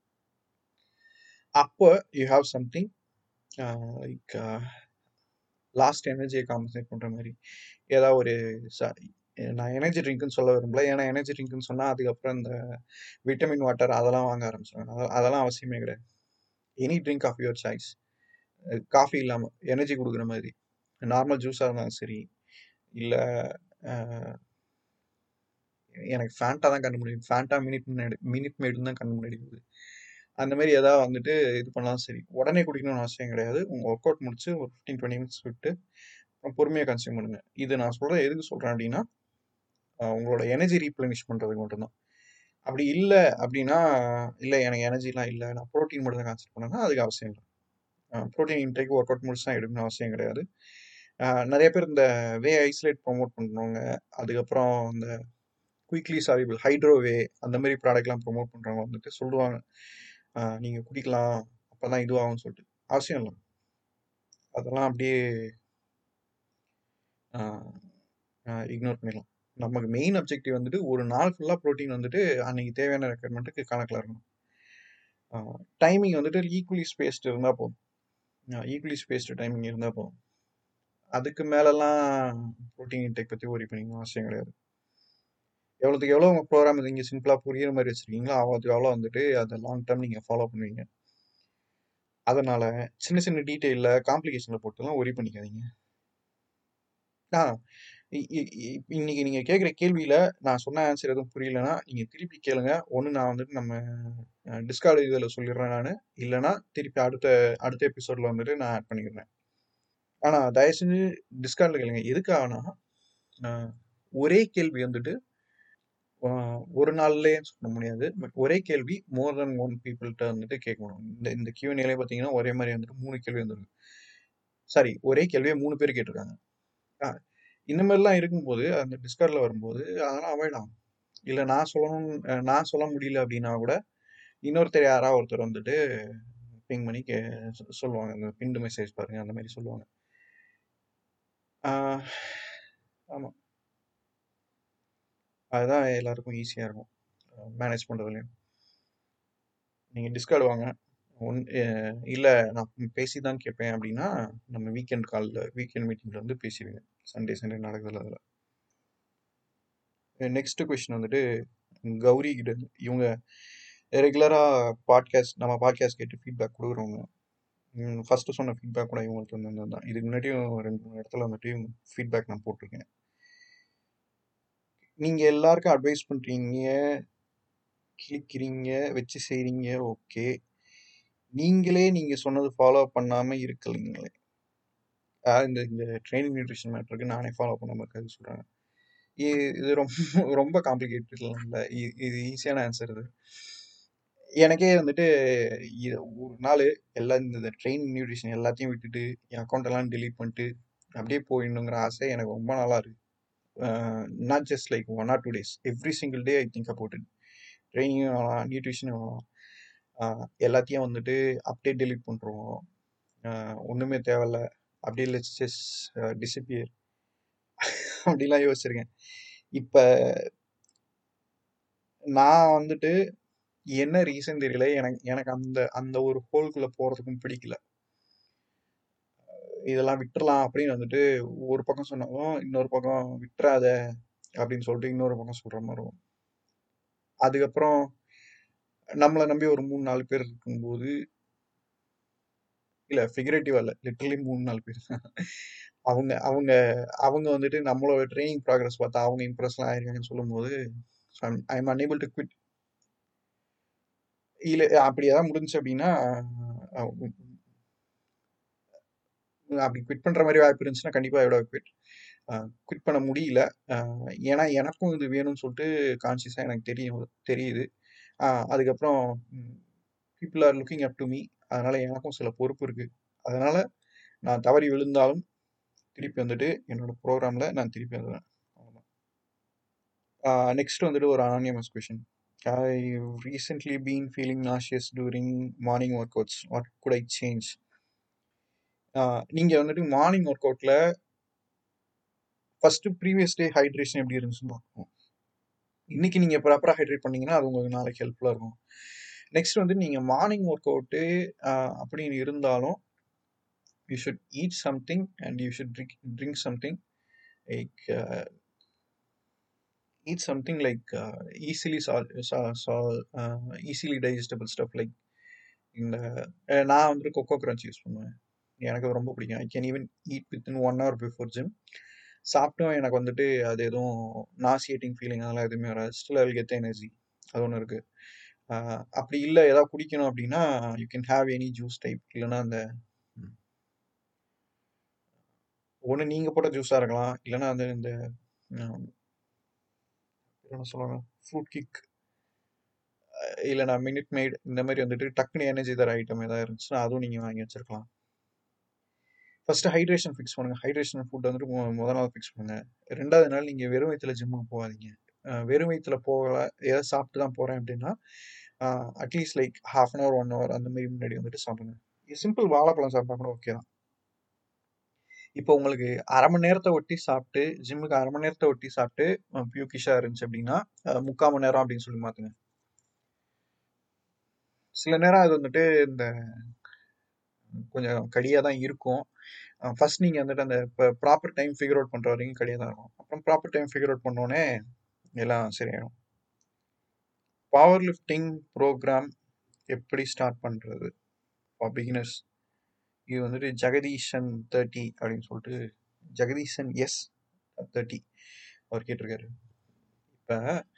அப்போ you have something like lost எனர்ஜியை காம்பன்சேட் பண்ணுற மாதிரி ஏதாவது ஒரு ச நான் எனர்ஜி ட்ரிங்க்னு சொல்ல விரும்பல ஏன்னா எனர்ஜி ட்ரிங்க்னு சொன்னால் அதுக்கப்புறம் இந்த விட்டமின் வாட்டர் அதெல்லாம் வாங்க ஆரம்பிச்சிடுவாங்க அதெல்லாம் அதெல்லாம் அவசியமே கிடையாது any drink of your choice coffee இல்லாமல் எனர்ஜி கொடுக்குற மாதிரி நார்மல் ஜூஸாக இருந்தாலும் சரி இல்லை எனக்கு ஃபேண்டா தான் கண்ணு முடியும் ஃபேண்டா மினிட் முன்னாடி மினிட் மேடு தான் கண்ணு முன்னாடி இருக்குது அந்த மாதிரி ஏதாவது வந்துட்டு இது பண்ணாலும் சரி உடனே குடிக்கணும்னு அவசியம் கிடையாது உங்கள் ஒர்க் அவுட் முடிச்சு ஒரு ஃபிஃப்டீன் டுவெண்ட்டி மினிட்ஸ் விட்டு பொறுமையாக கன்சியூம் பண்ணுங்க இது நான் சொல்கிறேன் எதுக்கு சொல்கிறேன் அப்படின்னா உங்களோட எனர்ஜி ரீப்ளனிஷ் பண்ணுறதுக்கு மட்டும்தான் அப்படி இல்லை அப்படின்னா இல்லை எனக்கு எனர்ஜிலாம் இல்லை நான் ப்ரோட்டீன் மட்டும் தான் கான்செப்ட் பண்ணேன்னா அதுக்கு அவசியம் இல்லை ப்ரோட்டீன் இன்டேக் ஒர்க் அவுட் முடிச்சு தான் எடுக்கணும் அவசியம் கிடையாது நிறைய பேர் இந்த வே ஐசோலேட் ப்ரொமோட் பண்ணுறவங்க அதுக்கப்புறம் இந்த குயிக்லி சாலிபிள் ஹைட்ரோவே அந்த மாதிரி ப்ராடக்ட்லாம் ப்ரொமோட் பண்ணுறவங்க வந்துட்டு சொல்லுவாங்க நீங்கள் குடிக்கலாம் அப்போ தான் இதுவாகும்னு சொல்லிட்டு அவசியம் இல்லை அதெல்லாம் அப்படியே இக்னோர் பண்ணிடலாம் நமக்கு மெயின் அப்ஜெக்டிவ் வந்துட்டு ஒரு நாள் ஃபுல்லாக ப்ரோட்டீன் வந்துட்டு அன்னைக்கு தேவையான ரெக்குயர்மெண்ட்டுக்கு கணக்கில் இருக்கணும் டைமிங் வந்துட்டு ஈக்குவலி ஸ்பேஸ்டு இருந்தால் போதும் ஈக்குவலி ஸ்பேஸ்டு டைமிங் இருந்தால் போதும் அதுக்கு மேலெல்லாம் ப்ரோட்டீன் இன்டேக் பற்றி ஒரி பண்ணிக்கணும் அவசியம் கிடையாது எவ்வளோத்துக்கு எவ்வளோ உங்கள் ப்ரோக்ராம் நீங்கள் சிம்பிளாக புரியுற மாதிரி வச்சுருக்கீங்களோ அவ்வளோத்துக்கு எவ்வளோ வந்துட்டு அதை லாங் டேர்ம் நீங்கள் ஃபாலோ பண்ணுவீங்க அதனால் சின்ன சின்ன டீட்டெயிலில் காம்ப்ளிகேஷனில் போட்டுலாம் ஒரி பண்ணிக்காதீங்க ஆ இன்னைக்கு நீங்கள் கேட்குற கேள்வியில் நான் சொன்ன ஆன்சர் எதுவும் புரியலன்னா நீங்கள் திருப்பி கேளுங்க ஒன்று நான் வந்துட்டு நம்ம டிஸ்கார்டு இதில் சொல்லிடுறேன் நான் இல்லைனா திருப்பி அடுத்த அடுத்த எபிசோடில் வந்துட்டு நான் ஆட் பண்ணிக்கிறேன் ஆனால் தயவு செஞ்சு டிஸ்கார்டில் கேளுங்க எதுக்காகனா ஒரே கேள்வி வந்துட்டு ஒரு நாள்லயே சொல்ல முடியாது பட் ஒரே கேள்வி மோர் தென் ஒன் பீப்புள்கிட்ட வந்துட்டு கேட்கணும் இந்த இந்த கியூஎன்ஏலே பார்த்தீங்கன்னா ஒரே மாதிரி வந்துட்டு மூணு கேள்வி வந்துருக்கு சாரி ஒரே கேள்வியை மூணு பேர் கேட்டிருக்காங்க இந்த மாதிரிலாம் இருக்கும்போது அந்த டிஸ்கார்டில் வரும்போது அதெல்லாம் அவாய்ட் ஆகும் இல்லை நான் சொல்லணும் நான் சொல்ல முடியல அப்படின்னா கூட இன்னொருத்தர் யாராவது ஒருத்தர் வந்துட்டு பிங் பண்ணி கே சொல்லுவாங்க இந்த பிண்டு மெசேஜ் பாருங்க அந்த மாதிரி சொல்லுவாங்க ஆமாம் அதுதான் எல்லாருக்கும் ஈஸியாக இருக்கும் மேனேஜ் பண்ணுறதுலையும் நீங்கள் டிஸ்கார்டு வாங்க ஒன் இல்லை நான் பேசி தான் கேட்பேன் அப்படின்னா நம்ம வீக்கெண்ட் காலில் வீக்கெண்ட் மீட்டிங்கில் வந்து பேசிடுங்க சண்டே சண்டே நடக்குதுல அதில் நெக்ஸ்ட் கொஷின் வந்துட்டு கௌரி கிட்ட இவங்க ரெகுலராக பாட்காஸ்ட் நம்ம பாட்காஸ்ட் கேட்டு ஃபீட்பேக் கொடுக்குறவங்க ஃபஸ்ட்டு சொன்ன ஃபீட்பேக் கூட இவங்களுக்கு வந்து தான் இதுக்கு முன்னாடியும் ரெண்டு மூணு இடத்துல வந்துட்டு ஃபீட்பேக் நான் போட்டிருக்கேன் நீங்கள் எல்லாருக்கும் அட்வைஸ் பண்ணுறீங்க கிளிக்கிறீங்க வச்சு செய்கிறீங்க ஓகே நீங்களே நீங்கள் சொன்னது ஃபாலோ பண்ணாமல் இருக்கலைங்களே இந்த இந்த ட்ரைனிங் நியூட்ரிஷன் மேட்டருக்கு நானே ஃபாலோ பண்ணாமல் இருக்காது சொல்கிறாங்க இது ரொம்ப ரொம்ப காம்ப்ளிகேட்டட்லாம் இல்லை இது ஈஸியான ஆன்சர் இது எனக்கே வந்துட்டு இது ஒரு நாள் எல்லா இந்த ட்ரெயின் நியூட்ரிஷன் எல்லாத்தையும் விட்டுட்டு என் அக்கௌண்ட்டெல்லாம் டெலீட் பண்ணிட்டு அப்படியே போயிடணுங்கிற ஆசை எனக்கு ரொம்ப நாளாக இருக்குது not just like one or two days every single day I think about it ட்ரைனிங்கும் வேணாம் நியூட்ரிஷனும் வேணாம் எல்லாத்தையும் வந்துட்டு அப்படியே டெலிட் பண்ணுறோம் ஒன்றுமே தேவையில்ல அப்படியே லெட்ஸ் ஜஸ்ட் டிசப்பியர் அப்படிலாம் யோசிச்சிருக்கேன் இப்போ நான் வந்துட்டு என்ன ரீசன் தெரியல எனக்கு எனக்கு அந்த அந்த ஒரு ஹோல்குள்ளே போகிறதுக்கும் பிடிக்கல இதெல்லாம் விட்டுறலாம் அப்படின்னு வந்துட்டு ஒரு பக்கம் சொன்னாலும் இன்னொரு பக்கம் விட்டுறாத அப்படின்னு சொல்லிட்டு இன்னொரு பக்கம் சொல்ற மாதிரி வரும் அதுக்கப்புறம் நம்மளை நம்பி ஒரு மூணு நாலு பேர் இருக்கும்போது இல்ல ஃபிகரேட்டிவ் இல்ல லிட்டரலி மூணு நாலு பேர் அவங்க அவங்க அவங்க வந்துட்டு நம்மளோட ட்ரைனிங் ப்ராக்ரஸ் பார்த்தா அவங்க இம்ப்ரெஸ்லாம் ஆயிருக்காங்கன்னு சொல்லும்போது I am unable to quit இல்லை அப்படி ஏதாவது முடிஞ்சு அப்படின்னா அப்படி குவிட் பண்ணுற மாதிரி வாய்ப்பு இருந்துச்சுன்னா கண்டிப்பாக எவ்வளோ குவிட் குவிட் பண்ண முடியல ஏன்னா எனக்கும் இது வேணும்னு சொல்லிட்டு கான்சியஸாக எனக்கு தெரியும் தெரியுது அதுக்கப்புறம் people are looking up to me அதனால எனக்கும் சில பொறுப்பு இருக்கு அதனால நான் தவறி விழுந்தாலும் திருப்பி வந்துட்டு என்னோட ப்ரோக்ராமில் நான் திருப்பி வந்துடுவேன் நெக்ஸ்ட் வந்துட்டு ஒரு anonymous question I've recently been feeling nauseous during morning workouts. What could I change? ஆஹ் நீங்க வந்துட்டு மார்னிங் ஒர்க் அவுட்ல ஃபர்ஸ்ட் ப்ரீவியஸ் டே ஹைட்ரேஷன் எப்படி இருந்துச்சுன்னு பார்க்கணும் இன்னைக்கு நீங்க ப்ராப்பரா ஹைட்ரேட் பண்ணீங்கன்னா அது உங்களுக்கு நாளைக்கு ஹெல்ப்ஃபுல்லா இருக்கும் நெக்ஸ்ட் வந்து நீங்க மார்னிங் ஒர்க் அவுட்டு அப்படின்னு இருந்தாலும் you should eat something and you should drink drink something like eat something like uh, easily sol- sol- sol- uh, easily digestible stuff like இந்த அஹ் நான் வந்துட்டு கொக்கோ கிரன்ச் யூஸ் பண்ணுவேன் எனக்கு அது ரொம்ப பிடிக்கும் I can even eat within one hour before gym சாப்பிட்டும் எனக்கு வந்துட்டு அது எதுவும் நாசியேட்டிங் ஃபீலிங் அதெல்லாம் எதுவுமே வராது ஸ்டில் ஐ கெட் எனர்ஜி அது ஒன்று இருக்கு ஆஹ் அப்படி இல்லை ஏதாவது குடிக்கணும் அப்படின்னா you can have any juice type இல்லைன்னா அந்த ஒன்று நீங்கள் போட்ட ஜூஸாக இருக்கலாம் இல்லைன்னா அந்த இந்த ஆஹ் என்ன சொல்லுவாங்க ஃப்ரூட் கிக் இல்லைனா மினிட் மேட் இந்த மாதிரி வந்துட்டு டக்குனு எனர்ஜி தர ஐட்டம் ஏதாவது இருந்துச்சுன்னா அதுவும் நீங்கள் வாங்கி வச்சிருக்கலாம் ஃபர்ஸ்ட் ஹைட்ரேஷன் ஃபிக்ஸ் பண்ணுங்க ஹைட்ரேஷன் ஃபுட் வந்துட்டு மு- முதல் நாள் ஃபிக்ஸ் பண்ணுங்க ரெண்டாவது நாள் நீங்கள் வெறும் வயிற்றுல ஜிம்முக்கு போகாதீங்க அஹ் வெறும் வயிற்றுல போகல ஏதாவது சாப்பிட்டு தான் போகிறேன் அப்படின்னா at least like half an hour one hour அந்த மாதிரி முன்னாடி வந்துட்டு சாப்பிடுங்க சிம்பிள் வாழைப்பழம் சாப்பிட்டா கூட ஓகே தான் இப்போ உங்களுக்கு அரை மணி நேரத்தை ஒட்டி சாப்பிட்டு ஜிம்முக்கு அரை மணி நேரத்தை ஒட்டி சாப்பிட்டு பியூக்கிஷா இருந்துச்சு அப்படின்னா அஹ் முக்கால் மணி நேரம் அப்படின்னு சொல்லி மாத்துங்க சில நேரம் அது வந்துட்டு இந்த கொஞ்சம் கடியாக தான் இருக்கும் ஃபர்ஸ்ட் நீங்கள் வந்துட்டு அந்த ப்ராப்பர் டைம் ஃபிகர் அவுட் பண்ணுற வரைக்கும் கடியாக தான் இருக்கும் அப்புறம் ப்ராப்பர் டைம் ஃபிகர் அவுட் பண்ணோடனே எல்லாம் சரியாயிடும் பவர் லிஃப்டிங் ப்ரோக்ராம் எப்படி ஸ்டார்ட் பண்ணுறது ஃபார் பிகினர்ஸ் இது வந்துட்டு ஜெகதீஷன் தேர்ட்டி அப்படின்னு சொல்லிட்டு ஜெகதீஷன் எஸ் தேர்ட்டி அவர் கேட்டிருக்காரு இப்போ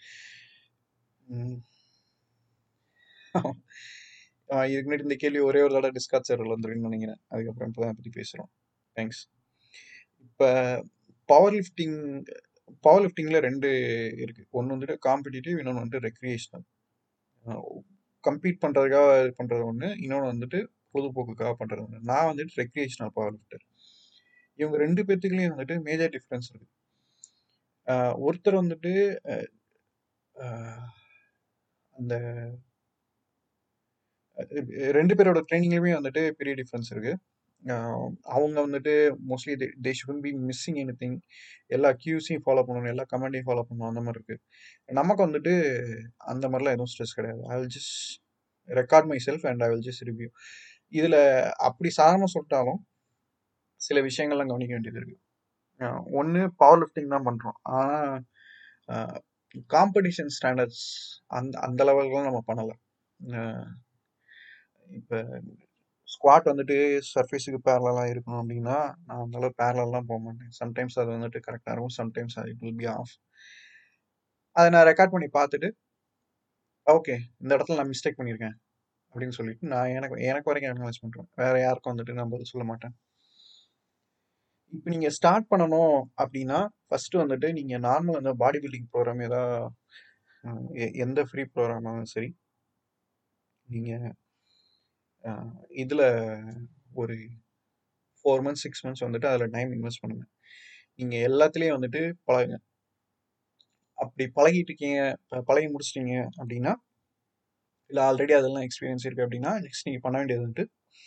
இதுக்கு முன்னாடி இந்த கேள்வி ஒரே ஒரு தடவை டிஸ்காட் சர்வரில் வந்துருக்குன்னு நினைக்கிறேன் அதுக்கப்புறம் இப்போ தான் பற்றி பேசுகிறோம் தேங்க்ஸ் இப்போ பவர் லிஃப்டிங் பவர் லிஃப்டிங்கில் ரெண்டு இருக்குது ஒன்று வந்துட்டு காம்படிட்டிவ் இன்னொன்று வந்துட்டு ரெக்ரியேஷனல் கம்பீட் பண்ணுறதுக்காக இது பண்ணுறது ஒன்று இன்னொன்று வந்துட்டு பொழுதுபோக்குக்காக பண்ணுறது ஒன்று நான் வந்துட்டு ரெக்ரியேஷனல் பவர் லிஃப்டர் இவங்க ரெண்டு பேர்த்துக்குலேயும் வந்துட்டு மேஜர் டிஃப்ரென்ஸ் இருக்குது ஆஹ் ஒருத்தர் வந்துட்டு அஹ், ஆஹ், அந்த அஹ், ரெண்டு பேரோட ட்ரைனிங்லேயுமே வந்துட்டு பெரிய டிஃப்ரென்ஸ் இருக்கு ஆஹ் அவங்க வந்துட்டு mostly they shouldn't be missing anything எல்லா கியூஸையும் ஃபாலோ பண்ணணும் எல்லா கமெண்டையும் ஃபாலோ பண்ணணும் அந்த மாதிரி இருக்கு நமக்கு வந்துட்டு அந்த மாதிரிலாம் எதுவும் ஸ்ட்ரெஸ் கிடையாது I will just record myself and I will just review இதில் அப்படி சாதாரண சொல்லிட்டாலும் சில விஷயங்கள்லாம் கவனிக்க வேண்டியது இருக்கு ஒன்று பவர் லிஃப்டிங் தான் பண்ணுறோம் ஆனால் காம்படிஷன் ஸ்டாண்டர்ட்ஸ் அந்த அந்த லெவலுக்குலாம் நம்ம பண்ணலை இப்போ ஸ்குவாட் வந்துட்டு சர்ஃபேஸுக்கு பேரலாம் இருக்கணும் அப்படின்னா நான் அந்த அளவு பேரலாம் போக மாட்டேன் சம்டைம்ஸ் அது வந்துட்டு கரெக்டாக இருக்கும் சம்டைம்ஸ் அது வில் பி ஆஃப் அதை நான் ரெக்கார்ட் பண்ணி பார்த்துட்டு ஓகே இந்த இடத்துல நான் மிஸ்டேக் பண்ணியிருக்கேன் அப்படின்னு சொல்லிட்டு நான் எனக்கு எனக்கு வரைக்கும் அனலைஸ் பண்ணுறேன் வேற யாருக்கும் வந்துட்டு நான் பதில் சொல்ல மாட்டேன் இப்போ நீங்கள் ஸ்டார்ட் பண்ணணும் அப்படின்னா ஃபர்ஸ்ட் வந்துட்டு நீங்கள் நார்மல் அந்த பாடி பில்டிங் ப்ரோக்ராம் ஏதாவது அஹ், எ- எந்த ஃப்ரீ ப்ரோக்ராமாலும் சரி நீங்கள் இதில் ஒரு ஃபோர் மந்த்ஸ் சிக்ஸ் மந்த்ஸ் வந்துட்டு அதில் டைம் இன்வெஸ்ட் பண்ணுங்க நீங்கள் எல்லாத்துலேயும் வந்துட்டு பழகுங்க அப்படி பழகிட்டு இருக்கீங்க ப- பழகி முடிச்சிட்டீங்க அப்படின்னா இல்லை ஆல்ரெடி அதெல்லாம் எக்ஸ்பீரியன்ஸ் இருக்குது அப்படின்னா நெக்ஸ்ட் நீங்கள் பண்ண வேண்டியது வந்துட்டு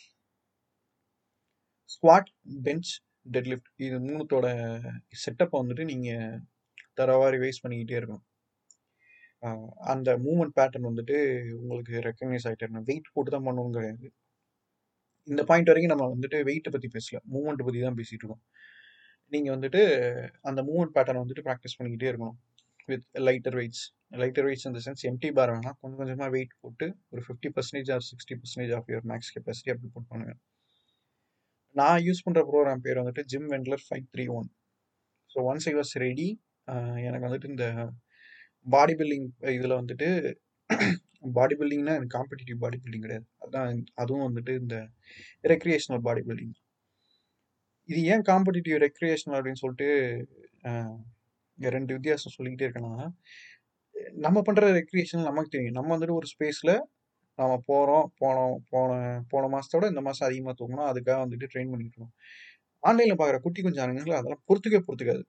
ஸ்குவாட் பெஞ்ச் டெட்லிஃப்ட் இது மூணுத்தோட செட்டப்பை வந்துட்டு நீங்கள் தரவா ரிவைஸ் பண்ணிக்கிட்டே இருக்கணும் ஆஹ் அந்த மூவ்மெண்ட் பேட்டர்ன் வந்துட்டு உங்களுக்கு ரெக்கக்னைஸ் ஆகிட்டே இருக்கணும் வெயிட் போட்டு தான் பண்ணணும் கிடையாது இந்த பாயிண்ட் வரைக்கும் நம்ம வந்துட்டு வெயிட்டை பற்றி பேசல மூவ்மெண்ட் பற்றி தான் பேசிகிட்டு இருக்கோம் நீங்கள் வந்துட்டு அந்த மூவ்மெண்ட் பேட்டர்ன் வந்துட்டு ப்ராக்டிஸ் பண்ணிக்கிட்டே இருக்கணும் with lighter weights lighter weights இந்த சென்ஸ் எம்டி பார் வேணாம் கொஞ்சம் கொஞ்சமாக வெயிட் போட்டு ஒரு fifty percentage or sixty percentage of your max capacity அப்படி போட்டு பண்ணுங்க நான் யூஸ் பண்ணுற ப்ரோக்ராம் பேர் வந்துட்டு Jim Wendler five three one so once I was ready எனக்கு வந்துட்டு இந்த பாடி பில்டிங் இதில் வந்துட்டு பாடி பில்டிங்னா எனக்கு காம்படிட்டிவ் பாடி பில்டிங் கிடையாது அதான் அதுவும் வந்துட்டு இந்த ரெக்ரியேஷனல் பாடி பில்டிங் இது ஏன் காம்படிட்டிவ் ரெக்ரியேஷனல் அப்படின்னு சொல்லிட்டு ஆஹ், இங்க ரெண்டு வித்தியாசம் சொல்லிக்கிட்டே இருக்கேன்னா நம்ம பண்ணுற ரெக்ரியேஷன் நமக்கு தெரியும் நம்ம வந்துட்டு ஒரு ஸ்பேஸில் நம்ம போகிறோம் போனோம் போன போன மாதத்தோட இந்த மாதம் அதிகமாக தூங்கணும் அதுக்காக வந்துட்டு ட்ரெயின் பண்ணிட்டு இருக்கோம் ஆன்லைனில் பார்க்குற குட்டி கொஞ்சம் ஆளுங்களை அதெல்லாம் பொறுத்துக்கே பொறுத்துக்காது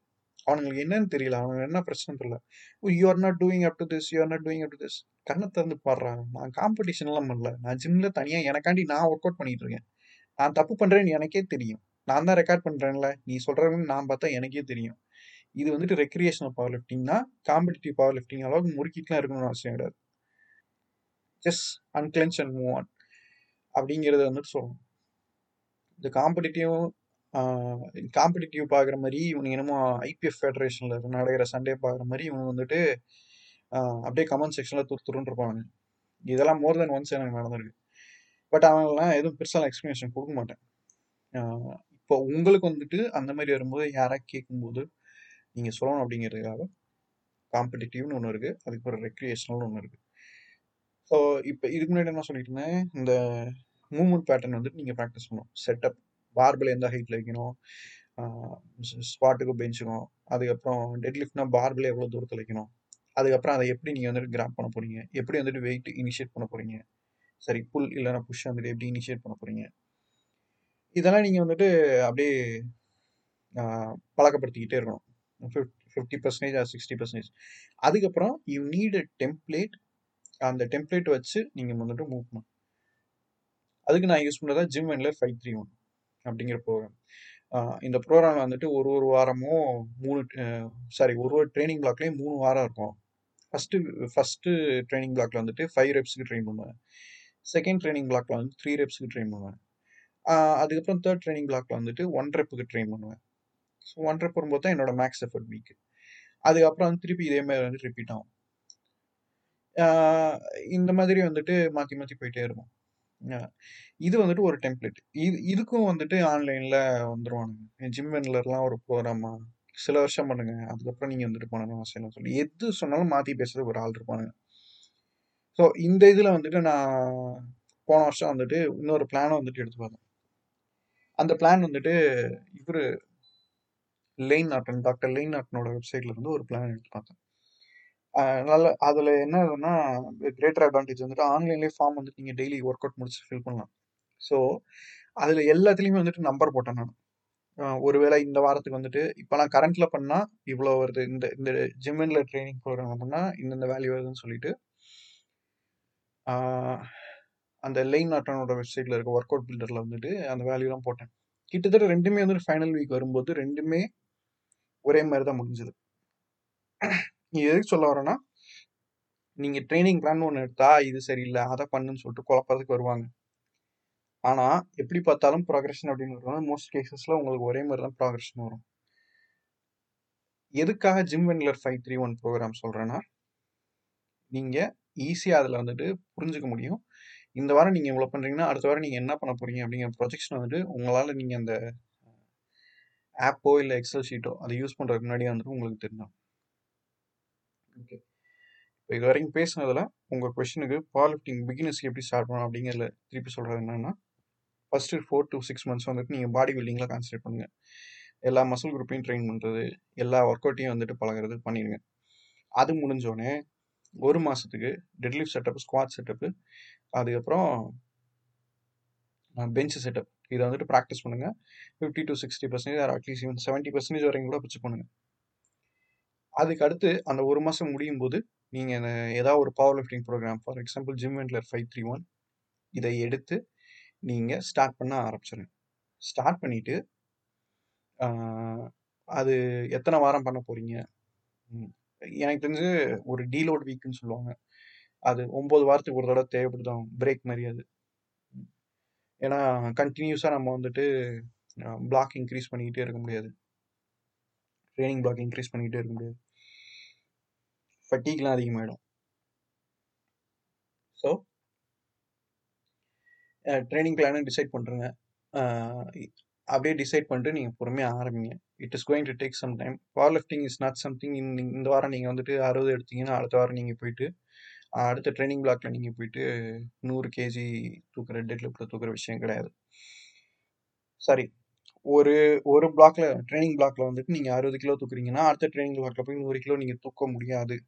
அவனுங்களுக்கு என்னன்னு தெரியல அவனுக்கு என்ன பிரச்சனை தெரியல you are not doing up to this you are not doing up to this கண்ணை திறந்து பாடுறான் நான் காம்படிஷன் எல்லாம் பண்ணல நான் ஜிம்ல தனியா எனக்காண்டி நான் ஒர்க் அவுட் பண்ணிட்டு இருக்கேன் நான் தப்பு பண்றேன்னு எனக்கே தெரியும் நான் தான் ரெக்கார்ட் பண்றேன்ல நீ சொல்றவங்க நான் பார்த்தா எனக்கே தெரியும் இது வந்துட்டு ரெக்ரியேஷனல் பவர் லிஃப்டிங்னா காம்படிட்டிவ் பவர் லிஃப்டிங் அளவுக்கு முறுக்கிட்டுலாம் இருக்கணும்னு அவசியம் கிடையாது just unclench and move on அப்படிங்கிறத வந்துட்டு சொல்லணும் இந்த காம்படிட்டிவ் காம்படிட்டிவ் பார்க்குற மாதிரி இவனுங்க என்னமோ ஐபிஎஃப் ஃபெடரேஷனில் நடக்கிற சண்டே பார்க்குற மாதிரி இவங்க வந்துட்டு ஆஹ் அப்படியே கமெண்ட் செக்ஷனில் துருத்துருன்னு இருப்பாங்க இதெல்லாம் மோர் தென் ஒன்ஸ் எனக்கு நடந்திருக்கு பட் அவங்களாம் எதுவும் பெருசாக எக்ஸ்ப்ளனேஷன் கொடுக்க மாட்டேன் ஆஹ் இப்போ உங்களுக்கு வந்துட்டு அந்த மாதிரி வரும்போது யாராவது கேட்கும்போது நீங்கள் சொல்லணும் அப்படிங்கிறதுக்காக காம்படிட்டிவ்னு ஒன்று இருக்குது அதுக்கு ஒரு ரெக்ரியேஷனல்னு ஒன்று இருக்குது ஸோ இப்போ இதுக்கு முன்னாடி என்ன சொல்லிட்டு இருந்தேன் இந்த மூவ்மெண்ட் பேட்டர்ன் வந்துட்டு நீங்கள் ப்ராக்டிஸ் பண்ணணும் செட்டப் பார்பிள் எந்த ஹைட்டில் வைக்கணும் ஸ்பாட்டுக்கும் பெஞ்சுக்கும் அதுக்கப்புறம் டெட் லிஃப்ட்னா பார்பிள் எவ்வளோ தூரத்தில் வைக்கணும் அதுக்கப்புறம் அதை எப்படி நீங்கள் வந்துட்டு கிராப் பண்ண போகிறீங்க எப்படி வந்துட்டு வெயிட் இனிஷியேட் பண்ண போகிறீங்க சரி புல் இல்லைன்னா புஷ் வந்துட்டு எப்படி இனிஷியேட் பண்ண போகிறீங்க இதெல்லாம் நீங்கள் வந்துட்டு அப்படியே ஆஹ், பழக்கப்படுத்திக்கிட்டே இருக்கணும் fifty percentage or sixty percentage அதுக்கப்புறம் யூ நீட் அ டெம்ப்ளேட் அந்த டெம்ப்ளேட் வச்சு நீங்கள் வந்துட்டு மூவ் பண்ணணும் அதுக்கு நான் யூஸ் பண்ணுறதா ஜிம் அண்ட்ல ஃபைவ் த்ரீ ஒன் அப்படிங்கிற ப்ரோக்ராம் இந்த ப்ரோக்ராம் வந்துட்டு ஒரு ஒரு வாரமும் மூணு சாரி ஒரு ஒரு ட்ரைனிங் பிளாக்லேயும் மூணு வாரம் இருக்கும் ஃபஸ்ட்டு ஃபஸ்ட்டு ட்ரைனிங் பிளாக்ல வந்துட்டு ஃபைவ் ரெப்ஸ்க்கு ட்ரெயின் பண்ணுவேன் செகண்ட் ட்ரைனிங் பிளாக்ல வந்து த்ரீ ரெப்ஸ்க்கு ட்ரெயின் பண்ணுவேன் ஆஹ் அதுக்கப்புறம் தேர்ட் ட்ரைனிங் பிளாக்ல வந்துட்டு ஒன் ரெப்புக்கு ட்ரெயின் பண்ணுவேன் ஸோ ஒன் ரெப் வரும்போது தான் என்னோட மேக்ஸ் எஃபர்ட் வீக் அதுக்கப்புறம் வந்து திருப்பி இதே மாதிரி வந்து ரிப்பீட் ஆகும் ஆஹ் இந்த மாதிரி வந்துட்டு மாற்றி மாற்றி போயிட்டே இருக்கும் ஆஹ் இது வந்துட்டு ஒரு டெம்ப்ளேட் இது இதுக்கும் வந்துட்டு ஆன்லைனில் வந்துருவானுங்க ஜிம் வென்லர்லாம் ஒரு ப்ரோக்ராமா சில வருஷம் பண்ணுங்க அதுக்கப்புறம் நீங்கள் வந்துட்டு பண்ணணும் அவசியம் சொல்லி எது சொன்னாலும் மாற்றி பேசுறதுக்கு ஒரு ஆள் இருப்பானுங்க ஸோ இந்த இதில் வந்துட்டு நான் போன வருஷம் வந்துட்டு இன்னொரு பிளானை வந்துட்டு எடுத்து பார்த்தேன் அந்த பிளான் வந்துட்டு இவர் லெயின் நாட்டன் டாக்டர் லெயின் நாட்டனோட வெப்சைட்ல இருந்து ஒரு பிளான் எடுத்து பார்த்தேன் ஆஹ் நல்ல அதில் என்ன ஆகுதுன்னா கிரேட்டர் அட்வான்டேஜ் வந்துட்டு ஆன்லைன்லேயே ஃபார்ம் வந்துட்டு நீங்கள் டெய்லி ஒர்க் அவுட் முடிச்சு ஃபில் பண்ணலாம் ஸோ அதில் எல்லாத்துலேயுமே வந்துட்டு நம்பர் போட்டேன் நான் ஆஹ் ஒருவேளை இந்த வாரத்துக்கு வந்துட்டு இப்போ நான் கரண்ட்ல பண்ணா இவ்வளோ வருது இந்த இந்த ஜிம்மின்ல ட்ரைனிங் ப்ரோக்ராம் பண்ணா இந்தந்த வேல்யூ வருதுன்னு சொல்லிட்டு ஆஹ் அந்த லைன் நாட்டனோட வெப்சைட்ல இருக்க ஒர்க் அவுட் பில்டர்ல வந்துட்டு அந்த வேல்யூலாம் போட்டேன் கிட்டத்தட்ட ரெண்டுமே வந்து ஃபைனல் வீக் வரும்போது ரெண்டுமே ஒரே மாதிரி தான் முடிஞ்சது நீ எதுக்கு சொல்ல வரேன்னா நீங்க ட்ரைனிங் பிளான் ஒன்று எடுத்தா இது சரியில்லை அதை பண்ணுன்னு சொல்லிட்டு குழப்பறதுக்கு வருவாங்க ஆனா எப்படி பார்த்தாலும் ப்ராக்ரஷன் அப்படின்னு வரும்போது மோஸ்ட் கேசஸ்ல உங்களுக்கு ஒரே மாதிரி தான் ப்ராக்ரஷன் வரும் எதுக்காக Jim Wendler five three one program சொல்றேன்னா நீங்க ஈஸியா அதுல வந்துட்டு புரிஞ்சுக்க முடியும் இந்த வாரம் நீங்க இவ்வளவு பண்றீங்கன்னா அடுத்த வாரம் நீங்க என்ன பண்ண போறீங்க அப்படிங்கிற ப்ரொஜெக்ஷன் வந்துட்டு உங்களால நீங்க அந்த ஆப்போ இல்ல எக்ஸல் ஷீட்டோ அதை யூஸ் பண்றதுக்கு முன்னாடியே வந்துட்டு உங்களுக்கு தெரியும் ஓகே இப்போ இது வரைக்கும் பேசுனதுல உங்க கொஸ்டினுக்கு பவர் லிஃப்டிங் பிகினர்ஸ்க்கு எப்படி ஸ்டார்ட் பண்ணணும் அப்படிங்கிறதுல திருப்பி சொல்றது என்னன்னா first four to six months வந்துட்டு நீங்க பாடி பில்டிங்ல கான்சன்ட்ரேட் பண்ணுங்க எல்லா மசில் குரூப்பையும் ட்ரெயின் பண்றது எல்லா ஒர்க் அவுட்டையும் வந்துட்டு பழகுறது பண்ணிடுங்க அது முடிஞ்சோடனே ஒரு மாசத்துக்கு டெட்லிஃப்ட் செட்டப் ஸ்குவாட் செட்டப் அதுக்கப்புறம் பெஞ்ச் செட்டப் இதை வந்துட்டு ப்ராக்டிஸ் பண்ணுங்க fifty to sixty percentage or at least even seventy percentage வரைக்கும் கூட பிடிச்சி பண்ணுங்க அதுக்கு அடுத்து அந்த ஒரு மாசம் முடியும் போது நீங்க இந்த ஏதாவது ஒரு power lifting program for example Jim Wendler five three one இதை எடுத்து நீங்க ஸ்டார்ட் பண்ண ஆரம்பிச்சிருங்க ஸ்டார்ட் பண்ணிட்டு ஆஹ், அது எத்தனை வாரம் பண்ண போறீங்க ம், எனக்கு தெரிஞ்சு ஒரு டீலோட் வீக்னு சொல்லுவாங்க அது ஒன்பது வாரத்துக்கு ஒரு தடவை தேவைப்படுதான் பிரேக் மாதிரி அது ஏன்னா கண்டினியூஸாக நம்ம வந்துட்டு பிளாக் இன்க்ரீஸ் பண்ணிக்கிட்டே இருக்க முடியாது ட்ரைனிங் பிளாக் இன்க்ரீஸ் பண்ணிக்கிட்டே இருக்க முடியாது ஃபட்டீக்லாம் அதிகமாகிடும் ஸோ ட்ரைனிங் பிளானை டிசைட் பண்ணுறேங்க அப்படியே டிசைட் பண்ணிட்டு நீங்கள் பொறுமையாக ஆரம்பிங்க it is going to take some time power lifting is not something இந்த வாரம் நீங்கள் வந்துட்டு அறுபது எடுத்தீங்கன்னா அடுத்த வாரம் நீங்கள் போயிட்டு ஆஹ் அடுத்த ட்ரைனிங் பிளாக்ல நீங்கள் போயிட்டு நூறு கேஜி தூக்குற டெட் லிஃப்ட் தூக்குற விஷயம் கிடையாது சரி ஒரு ஒரு பிளாக்ல ட்ரைனிங் பிளாக்ல வந்துட்டு நீங்க அறுபது கிலோ தூக்குறீங்கன்னா அடுத்த ட்ரைனிங் பிளாக்ல போய் நூறு கிலோ நீங்க தூக்க முடியாது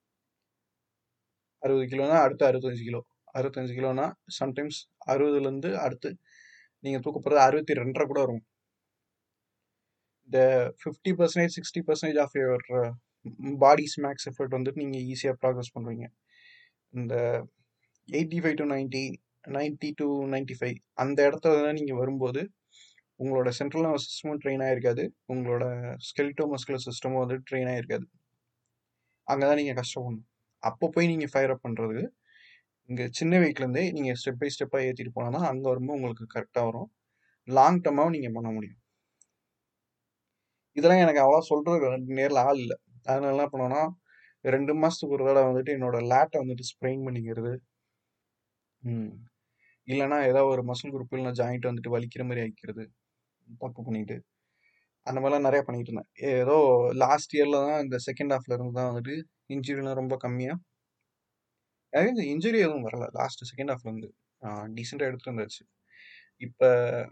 அறுபது கிலோனா அடுத்து அறுபத்தஞ்சு கிலோ அறுபத்தஞ்சு கிலோனா சம்டைம்ஸ் அறுபதுல இருந்து அடுத்து நீங்க தூக்க போறது அறுபத்தி ரெண்டரை கூட வரும் இந்த fifty percentage sixty percentage of your body's max effort வந்துட்டு நீங்கள் ஈஸியாக ப்ராக்ரஸ் பண்ணுவீங்க இந்த eighty five to ninety ninety to ninety five அந்த இடத்துல தான் நீங்கள் வரும்போது உங்களோட சென்ட்ரல் நர்வஸ் சிஸ்டமும் ட்ரெயின் ஆகிருக்காது உங்களோட ஸ்கெல்டோ மஸ்குலர் சிஸ்டமும் வந்து ட்ரெயின் ஆகிருக்காது அங்கே தான் நீங்கள் கஷ்டப்படணும் அப்போ போய் நீங்கள் ஃபயர் அப் பண்ணுறது இங்கே சின்ன வெயிட்லேருந்தே நீங்கள் ஸ்டெப் பை ஸ்டெப்பாக ஏற்றிட்டு போனால் அங்கே வரும்போது உங்களுக்கு கரெக்டாக வரும் லாங் டர்மாகவும் நீங்கள் பண்ண முடியும் இதெல்லாம் எனக்கு அவ்வளோ சொல்கிறது நேரில் ஆள் இல்லை அதனால என்ன பண்ணோன்னா ரெண்டு மாதத்துக்கு ஒரு தடவை வந்துட்டு என்னோட லேட்டை வந்துட்டு ஸ்ப்ரெயின் பண்ணிக்கிறது ம் இல்லைனா ஏதோ ஒரு மசில் குரூப் இல்லைனா ஜாயிண்ட் வந்துட்டு வலிக்கிற மாதிரி ஆகிக்கிறது தப்பு பண்ணிட்டு அந்த மாதிரிலாம் நிறையா பண்ணிட்டு இருந்தேன் ஏதோ லாஸ்ட் இயரில் தான் இந்த செகண்ட் ஹாஃப்ல இருந்து தான் வந்துட்டு இன்ஜுரிலாம் ரொம்ப கம்மியாக எனக்கு இந்த இன்ஜுரி எதுவும் வரல லாஸ்ட் செகண்ட் ஹாஃப்ல இருந்து டீசெண்டாக எடுத்துட்டு இருந்தாச்சு இப்போ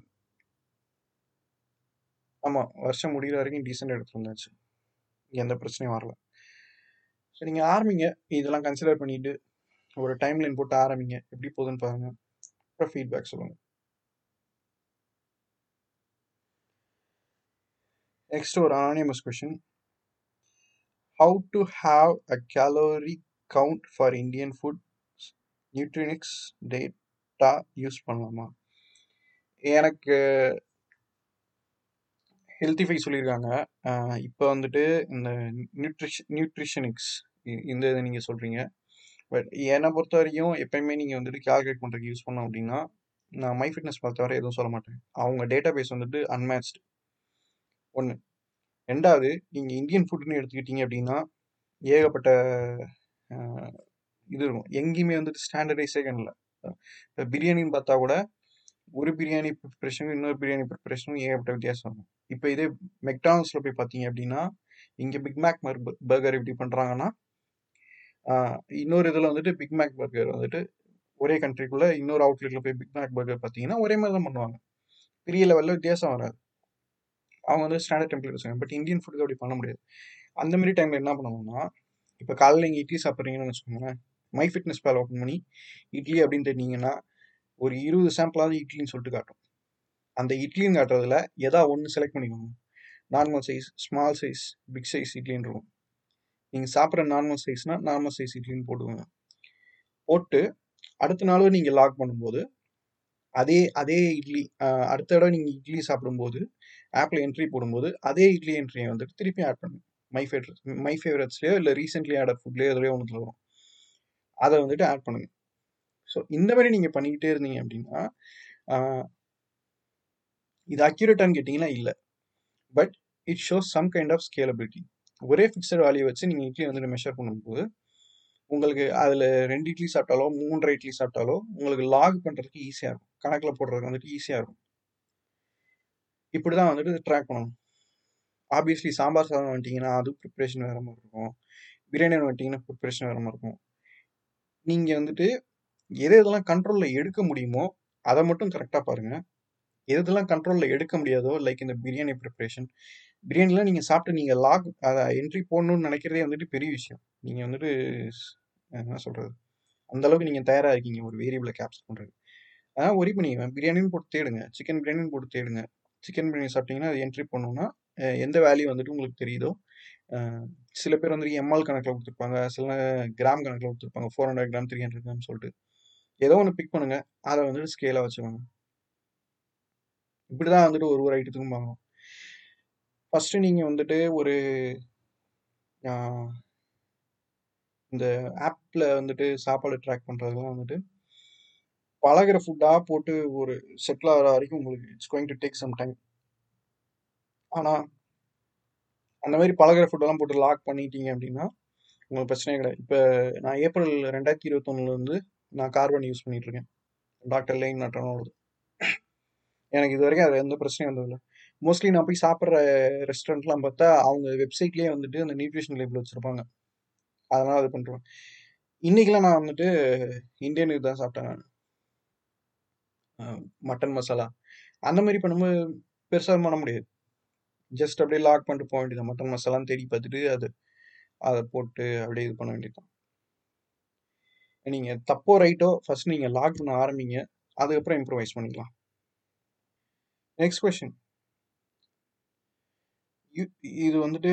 ஆமாம் வருஷம் முடிகிற வரைக்கும் டீசெண்டாக எடுத்துட்டு இருந்தாச்சு எந்த பிரச்சனையும் வரல ஸோ நீங்கள் ஆரம்பிங்க இதெல்லாம் கன்சிடர் பண்ணிட்டு ஒரு டைம் லைன் போட்டு ஆரம்பிங்க எப்படி போகுதுன்னு பாருங்க அப்புறம் ஃபீட்பேக் சொல்லுங்கள் நெக்ஸ்ட் ஒரு anonymous question how to have a calorie count for Indian food நியூட்ரினிக்ஸ் டேட்டா யூஸ் பண்ணலாமா எனக்கு ஹெல்த்திஃபை சொல்லியிருக்காங்க இப்போ வந்துட்டு இந்த நியூட்ரிஷன் நியூட்ரிஷனிக்ஸ் இந்த இதை நீங்கள் சொல்கிறீங்க பட் என்னை பொறுத்த வரைக்கும் எப்பயுமே நீங்கள் வந்துட்டு கால்குலேட் பண்ணுறதுக்கு யூஸ் பண்ணோம் அப்படின்னா நான் மை ஃபிட்னஸ் பார்த்த வரை எதுவும் சொல்ல மாட்டேன் அவங்க டேட்டா பேஸ் வந்துட்டு அன்மேட்ச்டு ஒன்று ரெண்டாவது நீங்கள் இந்தியன் ஃபுட்னு எடுத்துக்கிட்டீங்க அப்படின்னா ஏகப்பட்ட இது இருக்கும் எங்கேயுமே வந்துட்டு ஸ்டாண்டர்டைஸே இல்லை இப்போ பிரியாணின்னு பார்த்தா கூட ஒரு பிரியாணி ப்ரிப்ரேஷனும் இன்னொரு பிரியாணி ப்ரிப்ரேஷனும் ஏகப்பட்ட வித்தியாசம் இருக்கும் இப்போ இதே மெக்டானல்ஸில் போய் பார்த்தீங்க அப்படின்னா இங்கே பிக் மேக் பர்கர் எப்படி பண்ணுறாங்கன்னா இன்னொரு இதில் வந்துட்டு பிக் மேக் பர்கர் வந்துட்டு ஒரே கண்ட்ரிக்குள்ளே இன்னொரு அவுட்லெட்டில் போய் பிக் மேக் பர்கர் பார்த்தீங்கன்னா ஒரே மாதிரி தான் பண்ணுவாங்க பெரிய லெவலில் வித்தியாசம் வராது அவங்க வந்து ஸ்டாண்டர்ட் டெம்ப்ளேட் வச்சுக்காங்க பட் இந்தியன் ஃபுட்டுக்கு அப்படி பண்ண முடியாது அந்த மாதிரி டைமில் என்ன பண்ணுவோம்னா இப்போ காலையில் நீங்கள் இட்லி சாப்பிட்றீங்கன்னு வச்சுக்கோங்களேன் மை ஃபிட்னஸ் பேல் ஓப்பன் பண்ணி இட்லி அப்படின்னு தெரிஞ்சிங்கன்னா ஒரு இருபது சாம்பிளாவது இட்லின்னு சொல்லிட்டு காட்டும் அந்த இட்லின்னு காட்டுறதுல எதா ஒன்று செலக்ட் பண்ணிக்கோங்க normal size small size big size இட்லின்னு இருக்கும் நீங்கள் சாப்பிட்ற நார்மல் சைஸ்னால் நார்மல் சைஸ் இட்லின்னு போட்டுக்கோங்க போட்டு அடுத்த நாளும் நீங்கள் லாக் பண்ணும்போது அதே அதே இட்லி அடுத்த தடவை நீங்கள் இட்லி சாப்பிடும்போது ஆப்பில் என்ட்ரி போடும்போது அதே இட்லி என்ட்ரியை வந்துட்டு திருப்பி ஆட் பண்ணுங்க மை ஃபேவரட் மை ஃபேவரட்ஸ்லேயோ இல்லை ரீசெண்ட்லி ஆட் ஃபுட்லேயோ எதுலையோ ஒன்று வரும் அதை வந்துட்டு ஆட் பண்ணுங்க ஸோ இந்த மாதிரி நீங்கள் பண்ணிக்கிட்டே இருந்தீங்க அப்படின்னா இது அக்யூரேட்டான்னு கேட்டிங்கன்னா இல்லை but it shows some kind of scalability ஒரே ஃபிக்ஸட் வேல்யூ வச்சு நீங்கள் இட்லி வந்துட்டு மெஷர் பண்ணும்போது உங்களுக்கு அதில் ரெண்டு இட்லி சாப்பிட்டாலோ மூன்றரை இட்லி சாப்பிட்டாலோ உங்களுக்கு லாக் பண்ணுறதுக்கு ஈஸியாக இருக்கும் கணக்கில் போடுறதுக்கு வந்துட்டு ஈஸியாக இருக்கும் இப்படி தான் வந்துட்டு ட்ராக் பண்ணணும் ஆப்வியஸ்லி சாம்பார் சாதம் வந்துட்டிங்கன்னா அது ப்ரிப்ரேஷன் வேறு மாதிரி இருக்கும் பிரியாணி வந்துட்டிங்கன்னா ப்ரிப்ரேஷன் வேறு மாதிரி இருக்கும் நீங்கள் வந்துட்டு எது எதெல்லாம் கண்ட்ரோலில் எடுக்க முடியுமோ அதை மட்டும் கரெக்டாக பாருங்கள் எதெல்லாம் கண்ட்ரோலில் எடுக்க முடியாதோ லைக் இந்த பிரியாணி ப்ரிப்ரேஷன் பிரியாணிலாம் நீங்கள் சாப்பிட்டு நீங்கள் லாக் அதை என்ட்ரி போடணும்னு நினைக்கிறதே வந்துட்டு பெரிய விஷயம் நீங்கள் வந்துட்டு என்ன சொல்கிறது அந்தளவுக்கு நீங்கள் தயாராக இருக்கீங்க ஒரு வேரியபிளை கேப்சர் பண்ணுறது அதான் ஒரி பண்ணிக்குவேன் பிரியாணின்னு போட்டு தேடுங்க சிக்கன் பிரியாணின்னு போட்டு தேடுங்க சிக்கன் பிரியாணி சாப்பிட்டீங்கன்னா அது என்ட்ரி பண்ணணும்னா எந்த வேல்யூ வந்துட்டு உங்களுக்கு தெரியுதோ சில பேர் வந்துட்டு எம்எல் கணக்கில் கொடுத்துருப்பாங்க சில கிராம் கணக்கில் கொடுத்துருப்பாங்க four hundred gram three hundred gram சொல்லிட்டு ஏதோ ஒன்று பிக் பண்ணுங்க அதை வந்துட்டு ஸ்கேலாக வச்சுக்கோங்க இப்படி தான் வந்துட்டு ஒரு ஒரு ஐட்டத்துக்கும் வாங்கணும் ஃபஸ்ட்டு நீங்கள் வந்துட்டு ஒரு இந்த ஆப்பில் வந்துட்டு சாப்பாடு ட்ராக் பண்ணுறதுலாம் வந்துட்டு பழகிற ஃபுட்டாக போட்டு ஒரு செட்டில் ஆகிற வரைக்கும் உங்களுக்கு it's going to take some time ஆனால் அந்த மாதிரி பழகிற ஃபுட்டெல்லாம் போட்டு லாக் பண்ணிட்டீங்க அப்படின்னா உங்களுக்கு பிரச்சனையே கிடையாது இப்போ நான் ஏப்ரல் ரெண்டாயிரத்தி இருபத்தொன்னுலேருந்து நான் கார்பன் யூஸ் பண்ணிட்டு இருக்கேன் டாக்டர் லைன் நட்டனோடது எனக்கு இது வரைக்கும் அது எந்த பிரச்சனையும் வந்ததில்லை மோஸ்ட்லி நான் போய் சாப்பிட்ற ரெஸ்டாரண்ட்லாம் பார்த்தா அவங்க வெப்சைட்லேயே வந்துட்டு அந்த நியூட்ரிஷன் லேபிள் வச்சுருப்பாங்க அதனால் அது பண்ணுறேன் இன்றைக்கெலாம் நான் வந்துட்டு இந்தியன் இது தான் சாப்பிட்டேன் நான் மட்டன் மசாலா அந்த மாதிரி பண்ணும்போது பெருசாக பண்ண முடியாது ஜஸ்ட் அப்படியே லாக் பண்ணிட்டு போக வேண்டியது மட்டன் மசாலான்னு தேடி பார்த்துட்டு அது அதை போட்டு அப்படியே இது பண்ண வேண்டியதுதான் நீங்கள் தப்போ ரைட்டோ ஃபர்ஸ்ட் நீங்கள் லாக் பண்ண ஆரம்பிங்க அதுக்கப்புறம் இம்ப்ரூவைஸ் பண்ணிக்கலாம் நெக்ஸ்ட் கொஷின் இ- இது வந்துட்டு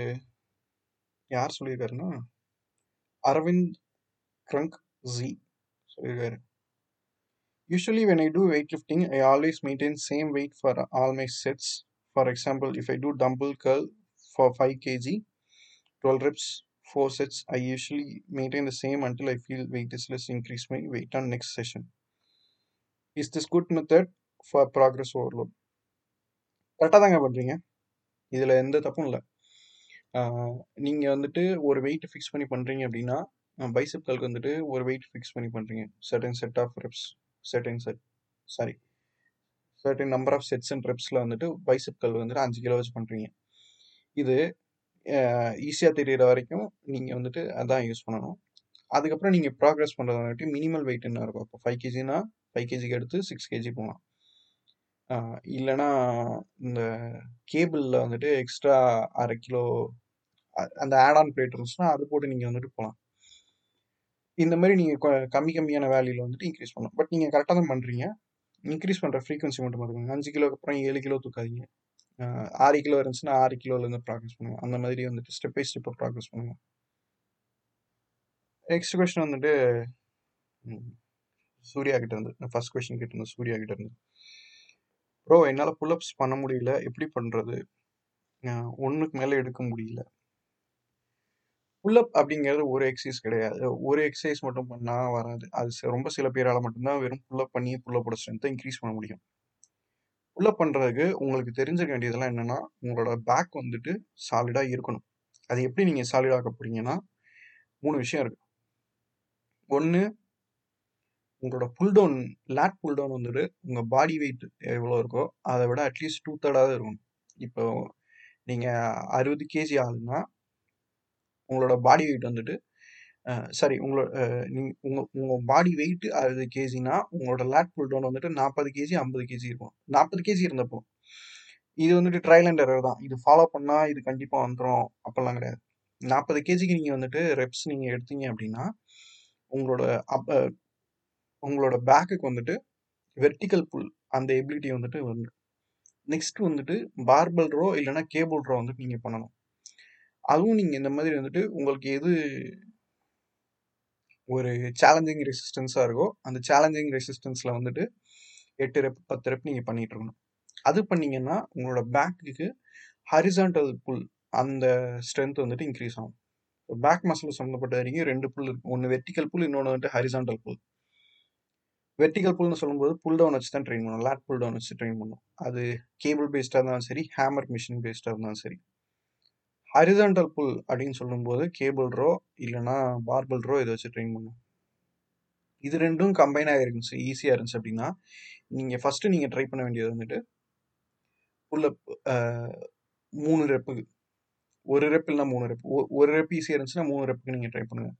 யார் சொல்லியிருக்காருன்னா அரவிந்த் க்ரங்க் ஜி சொல்லியிருக்காரு Usually, when I do weightlifting, I always maintain same weight for all my sets. For example, if I do dumbbell curl for 5 kg, 12 reps, 4 sets, I usually maintain the same until I feel weight is less, increase my weight on next session. Is this good method for progress overload? கரெக்டாக தாங்க பண்ணுறீங்க இதில் எந்த தப்பும் இல்லை நீங்கள் வந்துட்டு ஒரு வெயிட் ஃபிக்ஸ் பண்ணி பண்ணுறீங்க அப்படின்னா பைசப் கல்க்கு வந்துட்டு ஒரு வெயிட் ஃபிக்ஸ் பண்ணி பண்ணுறீங்க certain set of reps certain set sorry certain number of sets and ரெப்ஸில் வந்துட்டு பைசப் கல் வந்துட்டு அஞ்சு கிலோ வச்சு பண்ணுறீங்க இது ஈஸியாக தெரியிற வரைக்கும் நீங்கள் வந்துட்டு அதான் யூஸ் பண்ணணும் அதுக்கப்புறம் நீங்கள் ப்ராக்ரஸ் பண்ணுறது வந்துட்டு மினிமல் வெயிட் என்ன இருக்கும் இப்போ ஃபைவ் கேஜினா ஃபைவ் கேஜிக்கு எடுத்து சிக்ஸ் கேஜி போகலாம் ஆஹ் இல்லைன்னா இந்த கேபிளில் வந்துட்டு எக்ஸ்ட்ரா அரை கிலோ அந்த ஆட் ஆன் பிளேட் இருந்துச்சுன்னா அது போட்டு நீங்கள் வந்துட்டு போகலாம் இந்த மாதிரி நீங்கள் கம்மி கம்மியான வேல்யூல வந்துட்டு இன்க்ரீஸ் பண்ணலாம் பட் நீங்கள் கரெக்டாக தான் பண்ணுறீங்க இன்க்ரீஸ் பண்ணுற ஃப்ரீக்வன்சி மட்டும் பார்த்துக்கோங்க அஞ்சு கிலோக்கு அப்புறம் ஏழு கிலோ தூக்காதீங்க ஆஹ் ஆறு கிலோ இருந்துச்சுன்னா ஆறு கிலோலேருந்து ப்ராக்ரஸ் பண்ணுங்க அந்த மாதிரி வந்துட்டு ஸ்டெப் பை ஸ்டெப்பாக ப்ராக்ரஸ் பண்ணுங்க நெக்ஸ்ட் கொஸ்டின் வந்துட்டு ம், சூர்யா கிட்ட இருந்து ஃபர்ஸ்ட் கொஸ்டின் கிட்ட இருந்து சூர்யா கிட்ட இருந்து ப்ரோ என்னால் புல்அப்ஸ் பண்ண முடியல எப்படி பண்ணுறது ஒன்றுக்கு மேலே எடுக்க முடியல புல்அப் அப்படிங்கிறது ஒரு எக்ஸசைஸ் கிடையாது ஒரு எக்ஸசைஸ் மட்டும் பண்ணால் வராது அது சி- ரொம்ப சில பேரால் மட்டும்தான் வெறும் புல்அப் பண்ணி புல்லப்போட ஸ்ட்ரென்த்தை இன்க்ரீஸ் பண்ண முடியும் புல்அப் பண்ணுறதுக்கு உங்களுக்கு தெரிஞ்சுக்க வேண்டியதெல்லாம் என்னன்னா உங்களோட பேக் வந்துட்டு சாலிடாக இருக்கணும் அது எப்படி நீங்கள் சாலிடாக்க போறீங்கன்னா மூணு விஷயம் இருக்கு ஒன்று உங்களோட pull down lat pull down வந்துட்டு உங்கள் பாடி வெயிட் எவ்வளோ இருக்கோ அதை விட அட்லீஸ்ட் டூ தேர்டாவது இருக்கணும் இப்போ நீங்கள் அறுபது கேஜி ஆகுதுன்னா உங்களோட பாடி வெயிட் வந்துட்டு சாரி உங்களோட அஹ், நீங்க உங்க உங்க பாடி வெயிட் அறுபது கேஜினா உங்களோட லேட் புல் டவுன் வந்துட்டு நாற்பது கேஜி ஐம்பது கேஜி இருக்கும் நாற்பது கேஜி இருந்தப்போ இது வந்துட்டு ட்ரையல் அண்ட் எரர் தான் இது ஃபாலோ பண்ணா இது கண்டிப்பா வந்துடும் அப்பெல்லாம் கிடையாது நாற்பது கேஜிக்கு நீங்க வந்துட்டு ரெப்ஸ் நீங்க எடுத்தீங்க அப்படின்னா உங்களோட அப் அஹ், உங்களோட பேக்குக்கு வந்துட்டு வெர்டிக்கல் புல் அந்த எபிலிட்டி வந்துட்டு வந்து நெக்ஸ்ட் வந்துட்டு பார்பல் ரோ இல்லைன்னா கேபிள் ரோ வந்துட்டு நீங்க பண்ணணும் அதுவும் நீங்க இந்த மாதிரி வந்துட்டு உங்களுக்கு எது ஒரு சேலஞ்சிங் ரெசிஸ்டன்ஸாக இருக்கோ அந்த சேலஞ்சிங் ரெசிஸ்டன்ஸில் வந்துட்டு எட்டு ரெப் பத்து ரெப் நீங்கள் பண்ணிட்டு இருக்கணும் அது பண்ணீங்கன்னா உங்களோட பேக்குக்கு ஹரிசாண்டல் புல் அந்த ஸ்ட்ரென்த் வந்துட்டு இன்க்ரீஸ் ஆகும் பேக் மசில் சம்மந்தப்பட்ட வரைக்கும் ரெண்டு புல் இருக்கு ஒன்று வெர்டிக்கல் புல் இன்னொன்று வந்துட்டு ஹரிசாண்டல் புல் வெர்டிக்கல் புல்னு சொல்லும்போது புல் டவுன் வச்சு தான் ட்ரெயின் பண்ணணும் லேட் புல் டவுன் வச்சு ட்ரெயின் பண்ணணும் அது கேபிள் பேஸ்டாக இருந்தாலும் சரி ஹேமர் மிஷின் பேஸ்டாக இருந்தாலும் சரி ஹரிசாண்டல் புல் அப்படின்னு சொல்லும்போது கேபிள் ரோ இல்லைன்னா பார்பல் ரோ இதை வச்சு ட்ரெயின் பண்ணணும் இது ரெண்டும் கம்பைன் ஆகிருந்துச்சு ஈஸியாக இருந்துச்சு அப்படின்னா நீங்கள் ஃபஸ்ட்டு நீங்கள் ட்ரை பண்ண வேண்டியது வந்துட்டு புல்லப் மூணு ரெப்புக்கு ஒரு ரெப் இல்லைனா மூணு ரெப் ஒரு ரெப் ஈஸியாக இருந்துச்சுன்னா மூணு ரெப்புக்கு நீங்கள் ட்ரை பண்ணுங்க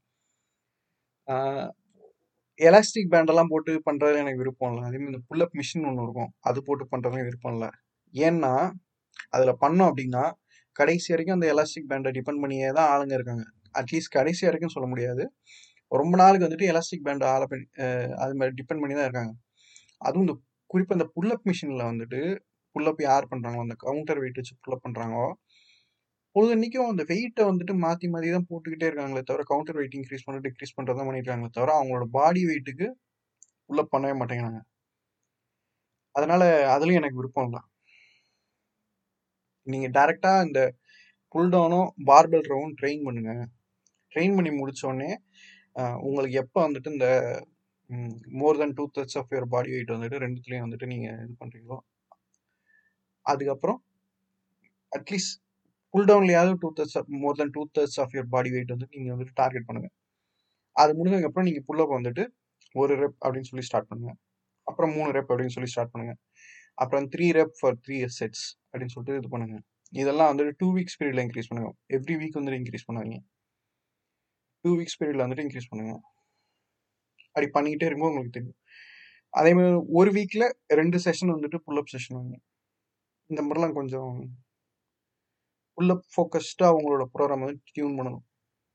எலாஸ்டிக் பேண்டெல்லாம் போட்டு பண்ணுறது எனக்கு விருப்பம் இல்லை அதே மாதிரி இந்த புல்லப் மிஷின் ஒன்று இருக்கும் அது போட்டு பண்ணுறதும் விருப்பம் இல்லை ஏன்னா அதில் பண்ணோம் அப்படின்னா கடைசி வரைக்கும் அந்த எலாஸ்டிக் பேண்டை டிபெண்ட் பண்ணியே தான் ஆளுங்க இருக்காங்க அட்லீஸ்ட் கடைசி வரைக்கும் சொல்ல முடியாது ரொம்ப நாளுக்கு வந்துட்டு எலாஸ்டிக் பேண்ட் ஆள பண்ணி அஹ் அது மாதிரி டிபெண்ட் பண்ணி தான் இருக்காங்க அதுவும் இந்த குறிப்பாக இந்த புல்லப் மிஷினில் வந்துட்டு புல்லப் யார் பண்ணுறாங்களோ அந்த கவுண்டர் வெயிட் வச்சு புல்லப் பண்ணுறாங்களோ பொழுதன்னைக்கும் அந்த வெயிட்டை வந்துட்டு மாற்றி மாற்றி தான் போட்டுக்கிட்டே இருக்காங்களே தவிர கவுண்டர் வெயிட் இன்க்ரீஸ் பண்ணி டிக்ரீஸ் பண்ணுறது தான் பண்ணியிருக்காங்களே தவிர அவங்களோட பாடி வெயிட்டுக்கு புல்லப் பண்ணவே மாட்டேங்கிறாங்க அதனால அதுலயும் எனக்கு விருப்பம் இல்லை நீங்கள் டேரெக்டாக இந்த புல் டவுனும் பார்பல் ரோவும் ட்ரெயின் பண்ணுங்க ட்ரெயின் பண்ணி முடிச்ச உடனே ஆஹ் உங்களுக்கு எப்போ வந்துட்டு இந்த more than two thirds of your body weight வந்துட்டு ரெண்டுத்துலேயும் வந்துட்டு நீங்கள் இது பண்ணுறீங்களோ அதுக்கப்புறம் அட்லீஸ்ட் புல் டவுன்லையாவது two thirds more than two thirds of your body weight வந்து நீங்கள் வந்துட்டு டார்கெட் பண்ணுங்க அது முடிஞ்சதுக்கப்புறம் நீங்கள் புல்லப் வந்துட்டு ஒரு ரெப் அப்படின்னு சொல்லி ஸ்டார்ட் பண்ணுங்க அப்புறம் மூணு ரெப் அப்படின்னு சொல்லி ஸ்டார்ட் பண்ணுங்க அப்புறம் three rep for three sets அப்படின்னு சொல்லிட்டு இது பண்ணுங்க இதெல்லாம் வந்துட்டு டூ வீக்ஸ் பீரியட்ல இன்க்ரீஸ் பண்ணுங்க எவ்ரி வீக் வந்துட்டு இன்க்ரீஸ் பண்ணாதீங்க டூ வீக்ஸ் பீரியட்ல வந்துட்டு இன்க்ரீஸ் பண்ணுங்க அப்படி பண்ணிக்கிட்டே இருக்கும்போது உங்களுக்கு தெரியும் அதே மாதிரி ஒரு வீக்ல ரெண்டு செஷன் வந்துட்டு புல்லப் செஷன் வாங்க இந்த மாதிரிலாம் கொஞ்சம் புல்லப் ஃபோக்கஸ்டா அவங்களோட ப்ரோக்ராம் வந்து டியூன் பண்ணணும்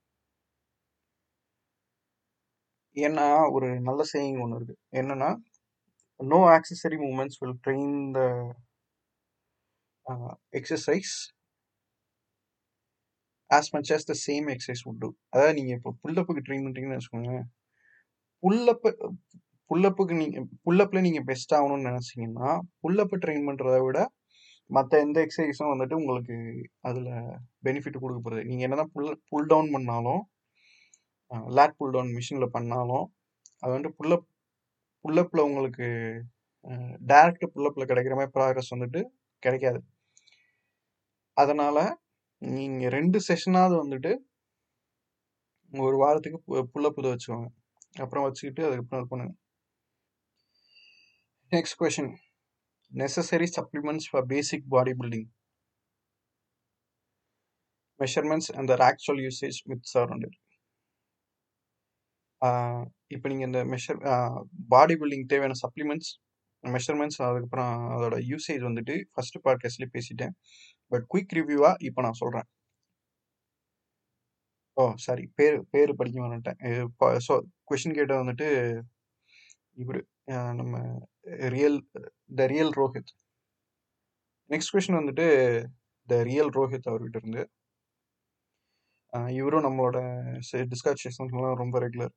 ஏன்னா ஒரு நல்ல சேயிங் ஒன்று இருக்கு என்னன்னா no accessory movements will train the exercise as much as the same exercise would do அதாவது நீங்க இப்போ புல்லப்புக்கு ட்ரெயின் பண்றீங்கன்னு வச்சுக்கோங்க புல்லப்பு புல்லப்புக்கு நீங்க புல்லப்ல நீங்க பெஸ்ட் ஆகணும்னு நினைச்சீங்கன்னா புல்லப்பு ட்ரெயின் பண்றதை விட மற்ற எந்த எக்ஸசைஸும் வந்துட்டு உங்களுக்கு அதுல பெனிஃபிட் கொடுக்க போகுது நீங்க என்னதான் புல் புல் டவுன் பண்ணாலும் லேட் புல் டவுன் மிஷின்ல பண்ணாலும் அது வந்து புல்லப் புல்லப்ல உங்களுக்கு டைரக்ட் புல்லப்ல கிடைக்கிற மாதிரி ப்ராக்ரஸ் வந்துட்டு கிடைக்காது அதனால நீங்க ரெண்டு செஷனாவது வந்துட்டு ஒரு வாரத்துக்கு புல்லப் இதை வச்சுக்கோங்க அப்புறம் வச்சுக்கிட்டு அதுக்கப்புறம் இது பண்ணுங்க next question necessary supplements for basic body building measurements and their actual usage with surrounded இப்போ நீங்கள் இந்த மெஷர் பாடி பில்டிங் தேவையான சப்ளிமெண்ட்ஸ் மெஷர்மெண்ட்ஸ் அதுக்கப்புறம் அதோட யூசேஜ் வந்துட்டு ஃபர்ஸ்ட் பாட்காஸ்ட்லேயே பேசிட்டேன் பட் குயிக் ரிவ்யூவாக இப்போ நான் சொல்கிறேன் ஓ சாரி பேர் பேர் படிக்க வந்துட்டேன் ஸோ கொஷின் கேட்டது வந்துட்டு இவர் நம்ம real the real Rohit next question வந்துட்டு த ரியல் ரோஹித் அவர்கிட்ட இருந்து அஹ் இவரும் நம்மளோட டிஸ்கஸ் செஷன்ஸ்லாம் ரொம்ப regular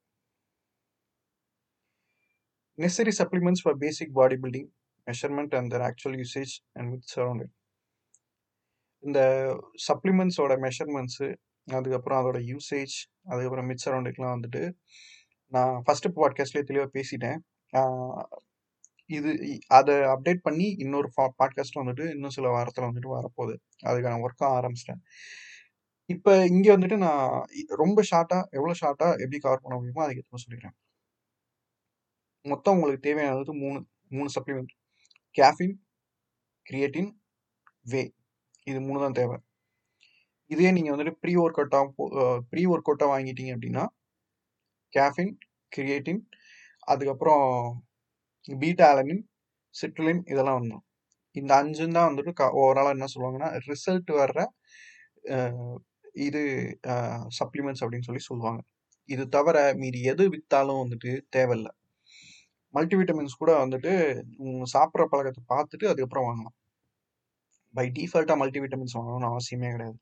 necessary supplements for basic body building measurement and their actual usage and with surrounded இந்த சப்ளிமெண்ட்ஸோட மெஷர்மெண்ட்ஸு அதுக்கப்புறம் அதோட யூசேஜ் அதுக்கப்புறம் மிட் சரௌண்டிங்லாம் வந்துட்டு நான் ஃபர்ஸ்ட் பாட்காஸ்ட்லேயே தெளிவாக பேசிட்டேன் ஆஹ் இது இ- அதை அப்டேட் பண்ணி இன்னொரு பாட்காஸ்ட் வந்துட்டு இன்னும் சில வாரத்தில் வந்துட்டு வரப்போகுது அதுக்கான ஒர்க்கும் ஆரம்பிச்சிட்டேன் இப்போ இங்கே வந்துட்டு நான் இ- ரொம்ப ஷார்ட்டாக எவ்வளோ ஷார்ட்டாக எப்படி கவர் பண்ண முடியுமோ அதுக்கு ஏற்ற சொல்லிக்கிறேன் மொத்தம் உங்களுக்கு தேவையானது மூணு மூணு சப்ளிமெண்ட் கேஃபின் கிரியேட்டின் வே இது மூணு தான் தேவை இதே நீங்கள் வந்துட்டு ப்ரீ ஒர்க் அவுட்டாக ப்ரீ ஒர்க் அவுட்டாக வாங்கிட்டீங்க அப்படின்னா கேஃபின் கிரியேட்டின் அதுக்கப்புறம் பீட்டா அலனின் சிட்ரலின் இதெல்லாம் வந்துடும் இந்த அஞ்சும் தான் வந்துட்டு ஓவராலாக என்ன சொல்லுவாங்கன்னா ரிசல்ட் வர்ற அஹ், இது சப்ளிமெண்ட்ஸ் அப்படின்னு சொல்லி சொல்லுவாங்க இது தவிர மீதி எது வித்தாலும் வந்துட்டு தேவையில்ல மல்டிவிட்டமின்ஸ் கூட வந்துட்டு உங்க சாப்பிட்ற பழக்கத்தை பார்த்துட்டு அதுக்கப்புறம் வாங்கலாம் பை டிஃபால்ட்டாக மல்டிவிட்டமின்ஸ் வாங்கணும்னு அவசியமே கிடையாது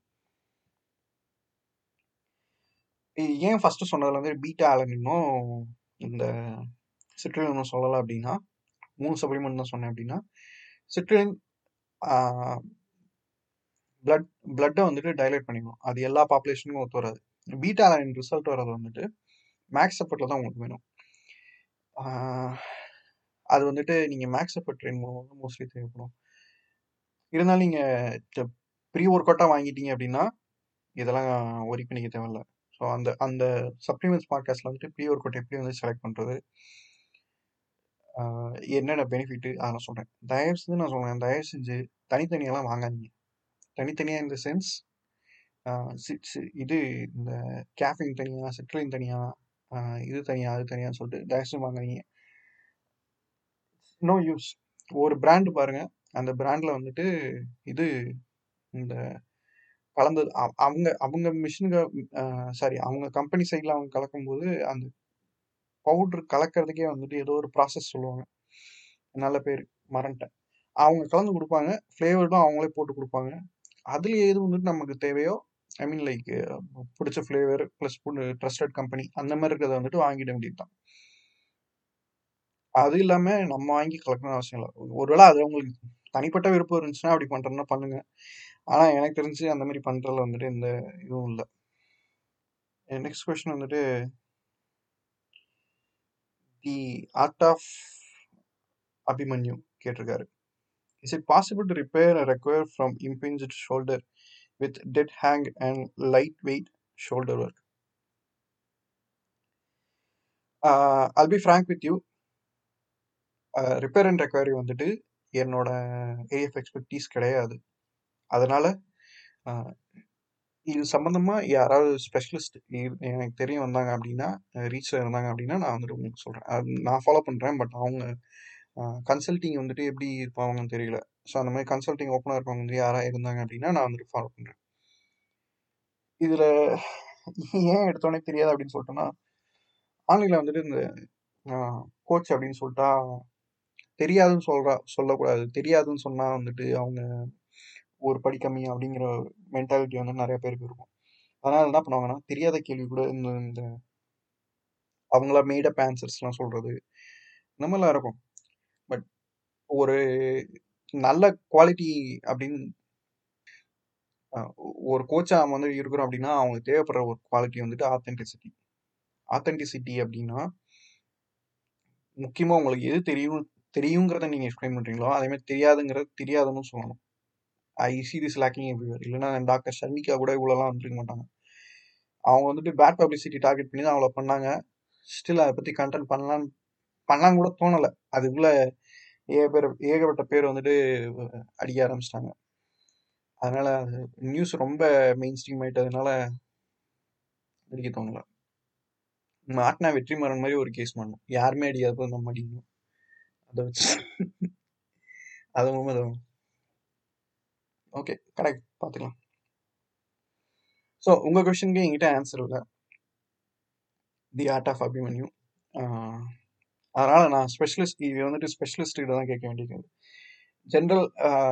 இது ஏன் ஃபர்ஸ்ட் சொன்னதுல வந்து பீட்டா ஆலனினும் இந்த சிட்ரலினும் சொல்லலை அப்படின்னா மூணு சப்ளிமெண்ட் தான் சொன்னேன் அப்படின்னா சிட்ரலின் பிளட் பிளட்டை வந்துட்டு டைலேட் பண்ணிக்கும் அது எல்லா பாப்புலேஷனுக்கும் ஒத்து வராது பீட்டா ஆலனின் ரிசல்ட் வர்றது வந்துட்டு மேக்ஸ் சப்போர்ட்டில் தான் உங்களுக்கு வேணும் ஆஹ் அது வந்துட்டு நீங்கள் மேக்ஸ் சப்போர்ட் ட்ரெயின் மூலம் மோஸ்ட்லி தேவைப்படும் இருந்தாலும் நீங்கள் ப்ரீ ஒர்க் அவுட்டாக வாங்கிட்டீங்க அப்படின்னா இதெல்லாம் ஒரி பண்ணிக்க தேவையில்ல ஸோ அந்த அந்த சப்ளிமெண்ட்ஸ் பாட்காஸ்ட்டில் வந்துட்டு ப்ரீ ஒர்க் அவுட் எப்படி வந்து செலக்ட் பண்ணுறது என்னென்ன பெனிஃபிட்டு அதை நான் சொல்கிறேன் தயவு செஞ்சு நான் சொல்கிறேன் தயவு செஞ்சு தனித்தனியெல்லாம் வாங்காதீங்க தனித்தனியாக இந்த சென்ஸ் இது இந்த கேஃபின் தனியாக சிட்ரலின் தனியாக இது தனியாக அது தனியாக சொல்லிட்டு தயவு செஞ்சு வாங்காதீங்க நோ யூஸ் ஒரு பிராண்டு பாருங்க அந்த பிராண்டில் வந்துட்டு இது இந்த கலந்தது அவ- அவங்க அவங்க மிஷினுக்கு சாரி அவங்க கம்பெனி சைடில் அவங்க கலக்கும்போது அந்த பவுடர் கலக்கிறதுக்கே வந்துட்டு ஏதோ ஒரு ப்ராசஸ் சொல்லுவாங்க நல்ல பேர் மறந்துட்டேன் அவங்க கலந்து கொடுப்பாங்க ஃப்ளேவர்டும் அவங்களே போட்டு கொடுப்பாங்க அதுல எது வந்துட்டு நமக்கு தேவையோ ஐ மீன் லைக் பிடிச்ச ஃப்ளேவர் ப்ளஸ் ட்ரஸ்டட் கம்பெனி அந்த மாதிரி இருக்கிறத வந்துட்டு வாங்கிட வேண்டியது தான் அது இல்லாம நம்ம வாங்கி கலக்கணும்னு அவசியம் இல்லை ஒருவேளை அது உங்களுக்கு தனிப்பட்ட விருப்பம் இருந்துச்சுன்னா அப்படி பண்றேன்னா பண்ணுங்க ஆனா எனக்கு தெரிஞ்சு அந்த மாதிரி பண்றதுல வந்துட்டு எந்த இதுவும் இல்லை நெக்ஸ்ட் கொஸ்டின் வந்துட்டு தி ஆர்ட் ஆஃப் அபிமன்யு கேட்டிருக்காரு is it possible to repair require from impinged shoulder with dead hang and light weight shoulder work I'll be frank with you repair and require வந்துட்டு என்னோட ஏரியா ஆஃப் எக்ஸ்பெக்டீஸ் கிடையாது அதனால ஆஹ், இது சம்பந்தமா யாராவது specialist எனக்கு தெரிய வந்தாங்க அப்படின்னா ரீச்ல இருந்தாங்க அப்படின்னா நான் வந்துட்டு உங்களுக்கு சொல்றேன் அது நான் ஃபாலோ பண்றேன் பட் அவங்க கன்சல்டிங் வந்துட்டு எப்படி இருப்பாங்கன்னு தெரியல ஸோ அந்த மாதிரி கன்சல்டிங் ஓப்பனாக இருக்கவங்க வந்து யாரா இருந்தாங்க அப்படின்னா நான் வந்துட்டு ஃபாலோ பண்றேன் இதுல ஏன் எடுத்தோடனே தெரியாது அப்படின்னு சொல்லிட்டோம்னா ஆன்லைன்ல வந்துட்டு இந்த கோச் அப்படின்னு சொல்லிட்டா தெரியாதுன்னு சொல்றா சொல்லக்கூடாது தெரியாதுன்னு சொன்னா வந்துட்டு அவங்க ஒரு படி கம்மி அப்படிங்கிற மென்டாலிட்டி வந்து நிறைய பேருக்கு இருக்கும் அதனால என்ன பண்ணுவாங்கன்னா தெரியாத கேள்வி கூட இந்த இந்த அவங்களா மேடப் ஆன்சர்ஸ்லாம் சொல்றது இந்த மாதிரிலாம் இருக்கும் பட் ஒரு நல்ல குவாலிட்டி அப்படின்னு அஹ், ஒரு கோச்சா நம்ம வந்து இருக்கிறோம் அப்படின்னா அவங்களுக்கு தேவைப்படுற ஒரு குவாலிட்டி வந்துட்டு ஆத்தென்டிசிட்டி ஆத்தென்டிசிட்டி அப்படின்னா முக்கியமா உங்களுக்கு எது தெரியும் தெரியுங்கிறத நீங்க எக்ஸ்பிளைன் பண்றீங்களோ அதே மாதிரி தெரியாதுங்கிறது தெரியாதுன்னு சொல்லணும் I see this lacking everywhere இல்லைன்னா டாக்டர் ஷர்மிகா கூட இவ்வளோலாம் வந்துருக்க மாட்டாங்க அவங்க வந்துட்டு பேட் பப்ளிசிட்டி டார்கெட் பண்ணி தான் அவளை பண்ணாங்க ஸ்டில் அதை பத்தி கண்டென்ட் பண்ணலாம் பண்ணலாம் கூட தோணலை அதுக்குள்ள ஏக பேர் ஏகப்பட்ட பேர் வந்துட்டு அடிக்க ஆரம்பிச்சிட்டாங்க அதனால நியூஸ் ரொம்ப மெயின் ஸ்ட்ரீம் ஆயிட்டதுனால அடிக்க தோணல மாட்டினா வெற்றிமாறன் மாதிரி ஒரு கேஸ் பண்ணணும் யாருமே அடிக்காத நம்ம அடிக்கணும் அதை வச்சு அது உண்மைதான் ஓகே கரெக்ட் பார்த்துக்கலாம் ஸோ உங்கள் கொஷனுக்கு என்கிட்ட ஆன்சர் இல்லை தி ஆர்ட் ஆஃப் அபிமன்யு ஆஹ் அதனால நான் ஸ்பெஷலிஸ்ட் இது வந்துட்டு ஸ்பெஷலிஸ்ட் கிட்ட தான் கேட்க வேண்டியது ஜென்ரல்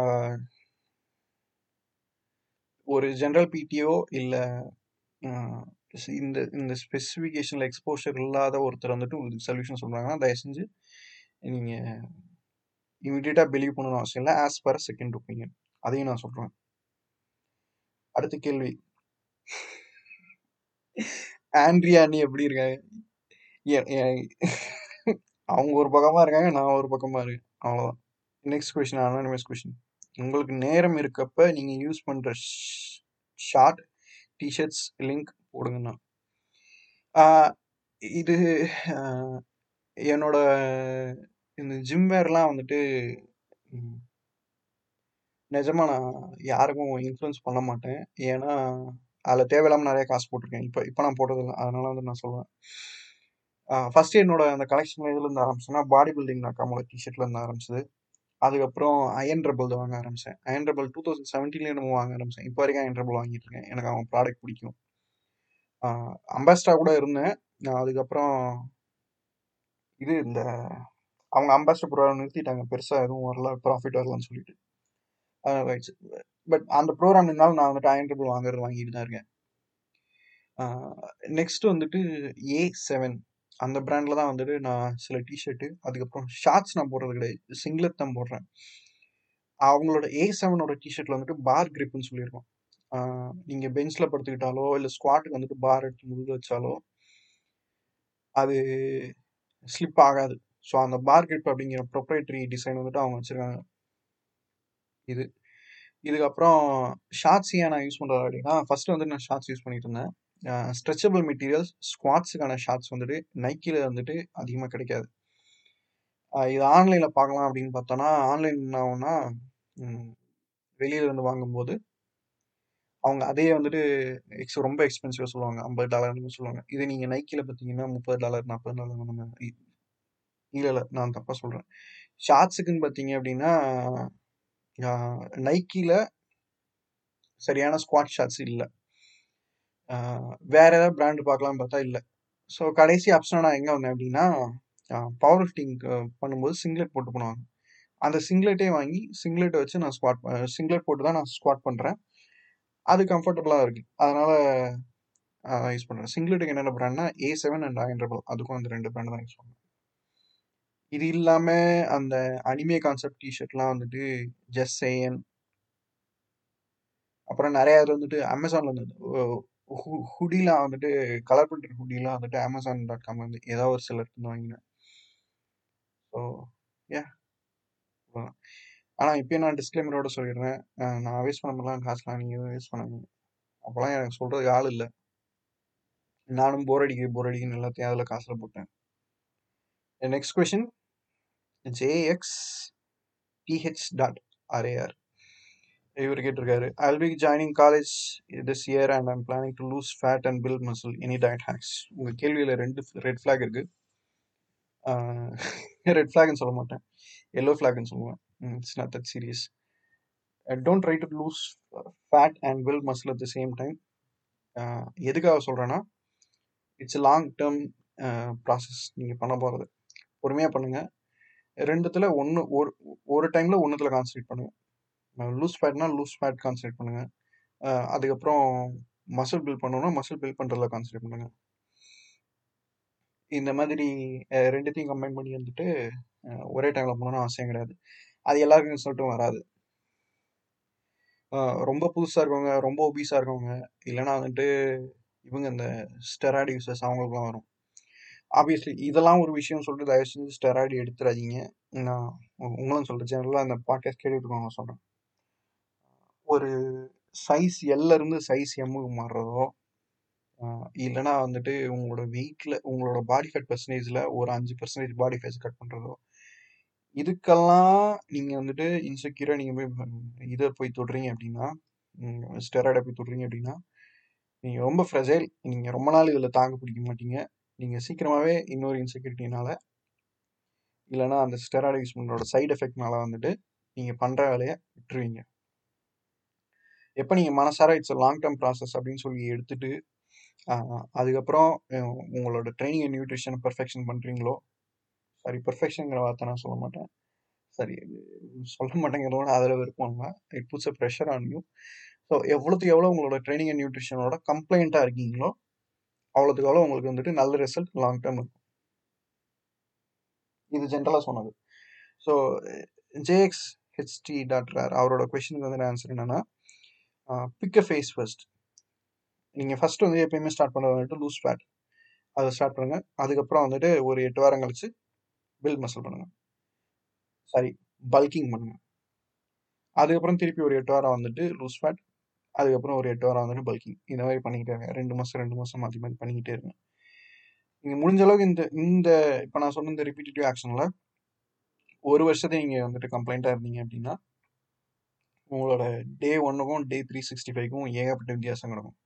ஒரு ஜென்ரல் பிடிஓ இல்லை இந்த இந்த ஸ்பெசிஃபிகேஷனில் எக்ஸ்போஷர் இல்லாத ஒருத்தர் வந்துட்டு உங்களுக்கு சொல்யூஷன் சொல்கிறாங்கன்னா தயவு செஞ்சு நீங்கள் இமீடியட்டாக பிலீவ் பண்ணணும் அவசியம் இல்லை ஆஸ் பர் செகண்ட் ஒப்பீனியன் அதையும் நான் சொல்கிறேன் அடுத்த கேள்வி ஆண்ட்ரியா நீ எப்படி இருக்காங்க ஏ- ஏ- அவங்க ஒரு பக்கமா இருக்காங்க நான் ஒரு பக்கமா இருக்கேன் அவ்வளவுதான் நெக்ஸ்ட் கொஸ்டின் அனானிமஸ் கொஸ்டின் உங்களுக்கு நேரம் இருக்கப்ப நீங்க யூஸ் பண்ற ஷார்ட் டிஷர்ட்ஸ் லிங்க் போடுங்கண்ணா ஆஹ் இது ஆஹ் என்னோட இந்த ஜிம் வேர்லாம் வந்துட்டு ம், நிஜமா நான் யாருக்கும் இன்ஃப்ளூயன்ஸ் பண்ண மாட்டேன் ஏன்னா அதில் தேவையில்லாம நிறைய காசு போட்டிருக்கேன் இப்போ இப்போ நான் போட்டதில்லை அதனால வந்து நான் சொல்லுவேன் ஃபர்ஸ்ட் என்னோட அந்த கலெக்ஷன் இதுல இருந்து ஆரம்பிச்சேன்னா பாடி பில்டிங் நக்காமோட டிஷர்ட்ல இருந்து ஆரம்பிச்சது அதுக்கப்புறம் அயன் ரெபல் வாங்க ஆரம்பிச்சேன் அயன் ரெபல் டூ தௌசண்ட் செவன்டீன்ல என்னமோ வாங்க ஆரம்பிச்சேன் இப்போ வரைக்கும் அயன் ரெபல் வாங்கிட்டு இருக்கேன் எனக்கு அவன் ப்ராடக்ட் பிடிக்கும் அம்பாஸ்டா கூட இருந்தேன் நான் அதுக்கப்புறம் இது இந்த அவங்க அம்பாஸ்டர் ப்ரோக்ராம் நிறுத்திட்டாங்க பெருசா எதுவும் வரல ப்ராஃபிட் வரலன்னு சொல்லிட்டு பட் அந்த ப்ரோக்ராம் இருந்தாலும் நான் வந்துட்டு அயன் ரெபல் வாங்குறது வாங்கிட்டு தான் இருக்கேன் நெக்ஸ்ட் வந்துட்டு ஏ செவன் அந்த பிராண்ட்ல தான் வந்துட்டு நான் சில டிஷர்ட்டு அதுக்கப்புறம் ஷார்ட்ஸ் நான் போடுறது கிடையாது சிங்லெட் தான் போடுறேன் அவங்களோட ஏ செவனோட டிஷர்ட்ல வந்துட்டு பார் கிரிப்னு சொல்லியிருக்கோம் ஆஹ் நீங்க பெஞ்ச்ல படுத்துக்கிட்டாலோ இல்லை ஸ்குவாட்டுக்கு வந்துட்டு பார் எடுத்து முதுகு வச்சாலோ அது ஸ்லிப் ஆகாது ஸோ அந்த பார் கிரிப் அப்படிங்கிற ப்ரொப்ரைட்டரி டிசைன் வந்துட்டு அவங்க வச்சிருக்காங்க இது இதுக்கப்புறம் ஷார்ட்ஸ் ஏன் நான் யூஸ் பண்ணுறது அப்படின்னா ஃபர்ஸ்ட் வந்து நான் ஷார்ட்ஸ் யூஸ் பண்ணிட்டு இருந்தேன் ஸ்ட்ரெச்சபிள் மெட்டீரியல்ஸ் ஸ்குவாட்ஸுக்கான ஷார்ட்ஸ் வந்துட்டு நைக்கில வந்துட்டு அதிகமாக கிடைக்காது ஆஹ் இது ஆன்லைனில் பார்க்கலாம் அப்படின்னு பார்த்தோன்னா ஆன்லைன் என்ன ஆகும்னா ம், வெளியில இருந்து வாங்கும்போது அவங்க அதே வந்துட்டு எக்ஸ் ரொம்ப எக்ஸ்பென்சிவாக சொல்லுவாங்க ஐம்பது டாலர்னு சொல்லுவாங்க இது நீங்கள் நைக்கில பார்த்தீங்கன்னா முப்பது டாலர் நாற்பது டாலர் அந்த மாதிரி இல்லை இல்லை நான் தப்பாக சொல்கிறேன் ஷார்ட்ஸுக்குன்னு பார்த்தீங்க அப்படின்னா நைக்கில சரியான ஸ்குவாட் ஷார்ட்ஸ் இல்லை வேற ஏதாவது பிராண்ட் பார்க்கலாம்னு பார்த்தா இல்லை ஸோ கடைசி ஆப்ஷனாக நான் எங்கே வந்தேன் அப்படின்னா பவர் லிஃப்டிங் பண்ணும்போது சிங்லெட் போட்டு பண்ணுவாங்க அந்த சிங்லெட்டே வாங்கி சிங்லெட்டை வச்சு நான் ஸ்குவாட் சிங்லெட் போட்டு தான் நான் ஸ்குவாட் பண்ணுறேன் அது கம்ஃபர்டபுளாக இருக்கு அதனால யூஸ் பண்ணுறேன் சிங்லெட்டுக்கு என்னென்ன பிராண்ட்னா ஏ செவன் அண்ட் ஆயின்ட்ரபிள் அதுக்கும் அந்த ரெண்டு பிராண்ட் தான் யூஸ் பண்ணுறேன் இது இல்லாமல் அந்த அனிமே கான்செப்ட் டிஷர்ட்லாம் வந்துட்டு ஜஸ்ட் ஏஎன் அப்புறம் நிறைய இது வந்துட்டு அமேசான்ல இருந்தது ஹுடிலாம் வந்துட்டு கலர் பிரிண்டர் ஹுடிலாம் வந்துட்டு அமேசான் டாட் காம் வந்து ஏதாவது ஒரு சிலர் இருந்து வாங்கினேன் ஸோ ஏ ஆனால் இப்பயும் நான் டிஸ்க்ளைமரோட சொல்லிடுறேன் அஹ் நான் வேஸ்ட் பண்ண முடியலாம் காசுலாம் நீங்கள் வேஸ்ட் பண்ணாங்க அப்போலாம் எனக்கு சொல்கிறதுக்கு ஆள் இல்லை நானும் போர் அடிக்குது போர் அடிக்குன்னு எல்லாத்தையும் அதில் காசில் போட்டேன் next question JX DH dot RAR இவர் கேட்டிருக்காரு I'll be joining college this year and I'm planning to lose fat and build muscle any diet hacks உங்கள் கேள்வியில் ரெண்டு ரெட் ஃப்ளாக் இருக்கு ரெட் ஃப்ளாக்னு சொல்ல மாட்டேன் எல்லோ ஃப்ளாக்னு சொல்லுவேன் it's not that serious don't try to lose fat and build muscle at the same time எதுக்காக சொல்கிறேன்னா இட்ஸ் லாங் டேர்ம் ப்ராசஸ் நீங்கள் பண்ண போகிறது பொறுமையாக பண்ணுங்கள் ரெண்டுத்தில் ஒன்று ஒரு ஒரு டைமில் ஒன்றுத்தில் கான்சன்ட்ரேட் பண்ணுங்கள் லூஸ் ஃபேட்னா லூஸ் ஃபேட் கான்சன்ட்ரேட் பண்ணுங்கள் அதுக்கப்புறம் மசில் பில்ட் பண்ணணும்னா மசில் பில்ட் பண்ணுறதுல கான்சன்ட்ரேட் பண்ணுங்க இந்த மாதிரி அஹ், ரெண்டுத்தையும் கம்பைன் பண்ணி வந்துட்டு அஹ், ஒரே டைமில் பண்ணணும்னு அவசியம் கிடையாது அது எல்லாருக்கும் ரிசல்ட்டும் வராது அஹ், ரொம்ப புதுசாக இருக்கவங்க ரொம்ப ஒபீஸாக இருக்கவங்க இல்லைன்னா வந்துட்டு இவங்க இந்த ஸ்டெராய்டு யூசர்ஸ் அவங்களுக்குலாம் வரும் ஆப்வியஸ்லி இதெல்லாம் ஒரு விஷயம் சொல்லிட்டு தயவு செஞ்சு ஸ்டெராய்டு எடுத்துறாதீங்க நான் உ- உங்களும் சொல்கிறேன் ஜெனரலாக இந்த பாட்காஸ்ட் கேட்டுட்டு இருக்கவங்க சொல்கிறேன் ஒரு சைஸ் எல்ல இருந்து சைஸ் எம்முக்கு மாறுறதோ ஆஹ் இல்லைன்னா வந்துட்டு உங்களோட வெயிட்ல உங்களோட பாடி ஃபேட் பர்சன்டேஜ்ல ஒரு அஞ்சு பர்சன்டேஜ் பாடி ஃபேஸ் கட் பண்றதோ இதுக்கெல்லாம் நீங்க வந்துட்டு இன்செக்யூரா நீங்க போய் உம், இதை போய் தொடுறீங்க அப்படின்னா ஸ்டெராய்டை போய் தொடுறீங்க அப்படின்னா நீங்க ரொம்ப ஃப்ரெஜைல் நீங்க ரொம்ப நாள் இதுல தாக்கு பிடிக்க மாட்டீங்க நீங்க சீக்கிரமாவே இன்னொரு இன்செக்யூரிட்டினால இல்லைன்னா அந்த ஸ்டெராய்டு யூஸ் பண்றோட சைடு எஃபெக்ட்னால வந்துட்டு நீங்க பண்ற வேலையை விட்டுருவீங்க எப்போ நீங்க மனசார இட்ஸ் லாங் டேர்ம் ப்ராசஸ் அப்படின்னு சொல்லி எடுத்துட்டு ஆஹ் அதுக்கப்புறம் அஹ் உங்களோட ட்ரைனிங் அண்ட் நியூட்ரிஷன் பெர்ஃபெக்ஷன் பண்றீங்களோ சாரி பெர்ஃபெக்ஷனுங்கிற வார்த்தை நான் சொல்ல மாட்டேன் சரி இது சொல்ல மாட்டேங்கிறதோட அதில் விருப்பம் இல்லை it puts a pressure on you so எவ்வளோத்துக்கு எவ்வளோ உங்களோட ட்ரைனிங் அண்ட் நியூட்ரிஷனோட கம்ப்ளைண்ட்டாக இருக்கீங்களோ அவ்வளோத்துக்கு எவ்வளோ உங்களுக்கு வந்துட்டு நல்ல ரிசல்ட் லாங் டேர்ம் இருக்கும் இது ஜென்ரலாக சொன்னது ஸோ ஜேஎக்ஸ் ஹெச்டி டாக்டர் அவரோட கொஷனுக்கு வந்து ஆன்சர் என்னன்னா பிக் அ ஃபேஸ் ஃபர்ஸ்ட் நீங்கள் ஃபர்ஸ்ட் வந்து எப்பயுமே ஸ்டார்ட் பண்ணுறது வந்துட்டு லூஸ் ஃபேட் அதை ஸ்டார்ட் பண்ணுங்க அதுக்கப்புறம் வந்துட்டு ஒரு எட்டு வாரம் கழிச்சு பில்ட் மசில் பண்ணுங்க சாரி பல்கிங் பண்ணுங்க அதுக்கப்புறம் திருப்பி ஒரு எட்டு வாரம் வந்துட்டு லூஸ் ஃபேட் அதுக்கப்புறம் ஒரு எட்டு வாரம் வந்துட்டு பல்கிங் இந்த மாதிரி பண்ணிக்கிட்டே இருங்க ரெண்டு மாதம் ரெண்டு மாதம் மாற்றி மாற்றி பண்ணிக்கிட்டே இருங்க நீங்கள் முடிஞ்ச அளவுக்கு இந்த இந்த இப்போ நான் சொன்ன இந்த ரிப்பீட்டேட்டிவ் ஆக்ஷனில் ஒரு வருஷத்தை நீங்கள் வந்துட்டு கம்ப்ளைண்ட்டாக இருந்தீங்க அப்படின்னா உங்களோட டே ஒன்னுக்கும் டே த்ரீ சிக்ஸ்டி ஃபைவ்க்கும் ஏகப்பட்ட வித்தியாசம் கிடக்கும்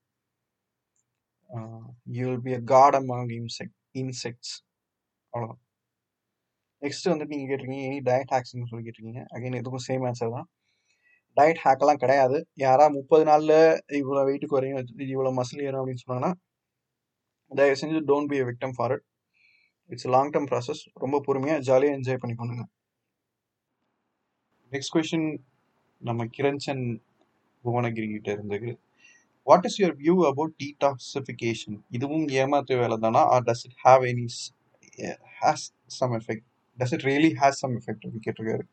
you will be a god among insect insects அவ்வளோதான் நெக்ஸ்ட் வந்துட்டு நீங்கள் கேட்டிருக்கீங்க எனி டயட் ஹேக்ஸ்னு சொல்லி கேட்டிருக்கீங்க அகைன் எதுக்கும் சேம் ஆன்சர் தான் டயட் ஹேக்கெல்லாம் கிடையாது யாரா முப்பது நாளில் இவ்வளோ வெயிட்டுக்கு வரையும் இவ்வளோ மசில் ஏறும் அப்படின்னு சொன்னாங்கன்னா தயவு செஞ்சு don't be a victim for it it's long term process ரொம்ப பொறுமையாக ஜாலியாக என்ஜாய் பண்ணி பண்ணுங்க நெக்ஸ்ட் கொஷின் நம்ம கிரண்சன் புவனகிரி கிட்ட இருந்தது what is your view about detoxification இதுவும் ஏமாத்து வேலை தானா or does it have any has some effect does it really has some effect அப்படி கேட்டிருக்காரு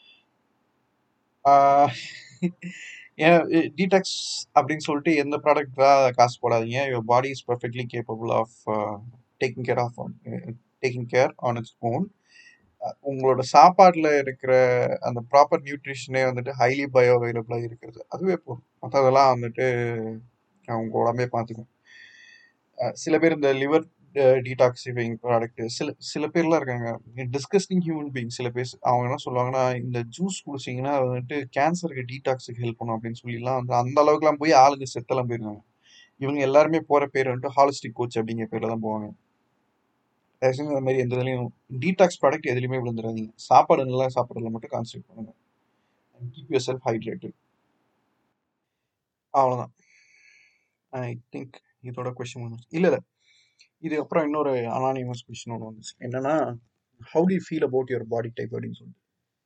டீடாக்ஸ் அப்படின்னு சொல்லிட்டு எந்த ப்ராடக்ட் தான் காசு போடாதீங்க your body is perfectly capable of taking care of taking care on its own உங்களோட சாப்பாட்டில் இருக்கிற அந்த ப்ராப்பர் நியூட்ரிஷனே வந்துட்டு ஹைலி பயோ அவைலபிளாக இருக்கிறது அதுவே போதும் மற்றதெல்லாம் வந்துட்டு அவங்க உடம்பே பார்த்துக்கும் அஹ் சில பேர் இந்த லிவர் டீடாக்சிஃபைங் ப்ராடக்ட் சில சில பேர்லாம் இருக்காங்க டிஸ்கஸ்டிங் ஹியூமன் பீங் சில பேர் அவங்க என்ன சொல்லுவாங்கன்னா இந்த ஜூஸ் குடிச்சிங்கன்னா அது வந்துட்டு கேன்சருக்கு டீடாக்ஸுக்கு ஹெல்ப் பண்ணும் அப்படின்னு சொல்லிலாம் வந்து அந்த அளவுக்குலாம் போய் ஆளுங்க செத்தெல்லாம் போயிருக்காங்க இவங்க எல்லாருமே போகிற பேர் வந்துட்டு ஹாலிஸ்டிக் கோச் அப்படிங்கிற பேரில் தான் போவாங்க தயவு செஞ்சு அந்த மாதிரி எந்த இதுலையும் டீடாக்ஸ் ப்ராடக்ட் எதுலையுமே விழுந்துடாதீங்க சாப்பாடு நல்லா சாப்பிட்றதுல மட்டும் கான்சென்ட்ரேட் பண்ணுங்க கீப் யூர் செல்ஃப் ஹைட்ரேட்டட் அவ்வளோதான் ஐ திங்க் இதோட கொஸ்டின் ஒன்று இல்லை இல்லை இது அப்புறம் இன்னொரு அனானிமஸ் கொஸ்டின் ஒன்று வந்துச்சு என்னன்னா how to feel about your body type அப்படின்னு சொல்லிட்டு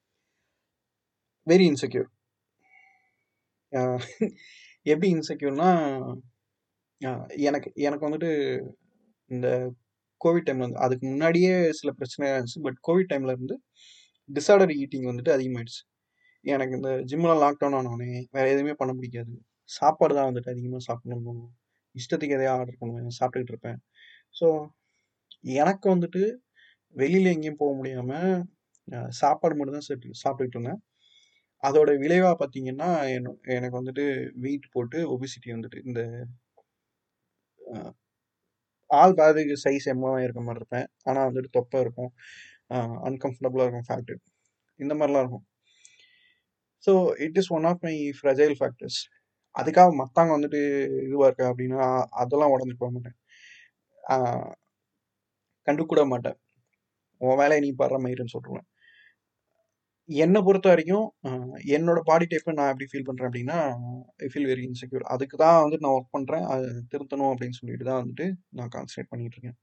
வெரி இன்செக்யூர் எப்படி இன்செக்யூர்னா எனக்கு எனக்கு வந்துட்டு இந்த கோவிட் டைம்ல வந்து அதுக்கு முன்னாடியே சில பிரச்சனை இருந்துச்சு பட் கோவிட் டைம்ல இருந்து டிசார்டர் ஈட்டிங் வந்துட்டு அதிகமாயிடுச்சு எனக்கு இந்த ஜிம்மெலாம் லாக்டவுன் ஆனோடனே வேற எதுவுமே பண்ண பிடிக்காது சாப்பாடு தான் வந்துட்டு அதிகமாக சாப்பிடணும் இஷ்டத்துக்கு எதையா ஆர்டர் பண்ணுவேன் சாப்பிட்டுக்கிட்டு இருப்பேன் ஸோ எனக்கு வந்துட்டு வெளியில எங்கேயும் போக முடியாம அஹ், சாப்பாடு மட்டும் தான் சாப்பிட்டு சாப்பிட்டுக்கிட்டு இருந்தேன் அதோட விளைவா பார்த்தீங்கன்னா என்ன- எனக்கு வந்துட்டு வெயிட் போட்டு ஒபிசிட்டி வந்துட்டு இந்த அஹ், ஆள் பாதிக்கு சைஸ் எம்மாக இருக்க மாதிரி இருப்பேன் ஆனால் வந்துட்டு தொப்பை இருக்கும் அன்கம்ஃபர்டபுளாக இருக்கும் ஃபேக்ட் இந்த மாதிரிலாம் இருக்கும் so it is one of my fragile factors அதுக்காக மற்றவங்க வந்துட்டு இதுவாக இருக்கா அப்படின்னா அதெல்லாம் உடஞ்சி போக மாட்டேன் ஆஹ் கண்டுக்கூட மாட்டேன் உன் வேலையை நீ பாடுற மயிருன்னு சொல்லிடுவேன் என்னை பொறுத்த வரைக்கும் ஆஹ் என்னோட பாடி டைப்பை நான் எப்படி ஃபீல் பண்ணுறேன் அப்படின்னா ஐ ஃபீல் வெரி இன்செக்யூர் அதுக்கு தான் வந்துட்டு நான் ஒர்க் பண்ணுறேன் அது திருத்தணும் அப்படின்னு சொல்லிட்டு தான் வந்துட்டு நான் கான்சன்ட்ரேட் பண்ணிட்டு இருக்கேன்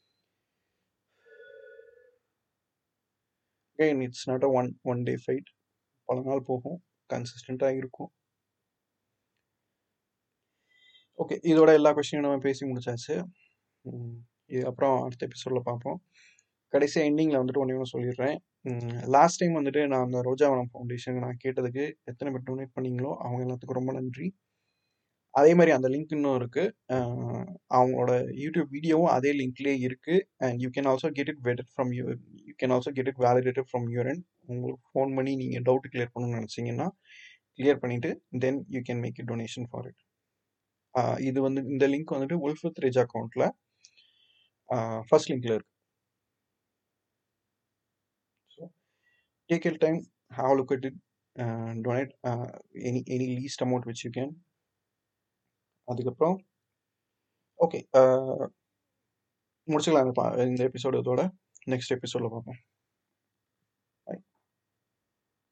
again it's not a one one day fight பல நாள் போகும் கன்சிஸ்டண்ட்டாக இருக்கும் ஓகே. இதோட எல்லா கொஸ்டினும் நம்ம பேசி முடிச்சாச்சு. ம். இதுக்கப்புறம் அடுத்த எபிசோட்ல பார்ப்போம். கடைசியா எண்டிங்ல வந்துட்டு ஒண்ணே ஒண்ணு சொல்லிடுறேன். ம். லாஸ்ட் டைம் வந்துட்டு நான் அந்த ரோஜாவனம் ஃபவுண்டேஷன் நான் கேட்டதுக்கு எத்தனை பேர் டொனேட் பண்ணீங்களோ, அவங்க எல்லாத்துக்கும் ரொம்ப நன்றி. அதே மாரி அந்த லிங்க் இன்னும் இருக்கு. அ அவங்களோட யூடியூப் வீடியோவும் அதே லிங்க்லயே இருக்கு. And you can also get it vetted from your you can also get it validated from your end. உங்களுக்கு ஃபோன் பண்ணி நீங்க டவுட் கிளியர் பண்ணணும்னு நெனச்சீங்கன்னா, கிளியர் பண்ணிட்டு then you can make a donation for it. அ இது வந்து இந்த லிங்க் வந்துட்டு வுல்ஃப் வித் ரிச் அக்கவுண்ட்ல அ ஃபர்ஸ்ட் லிங்க்ல இருக்கு. So take your time, have a look at it, uh donate uh any any least amount which you can. அதுக்கப்புறம் okay. அ முடிச்சுக்கலாம் இந்த ப இந்த எபிசோட் இதோட. நெக்ஸ்ட் எபிசோட்ல பார்ப்போம்.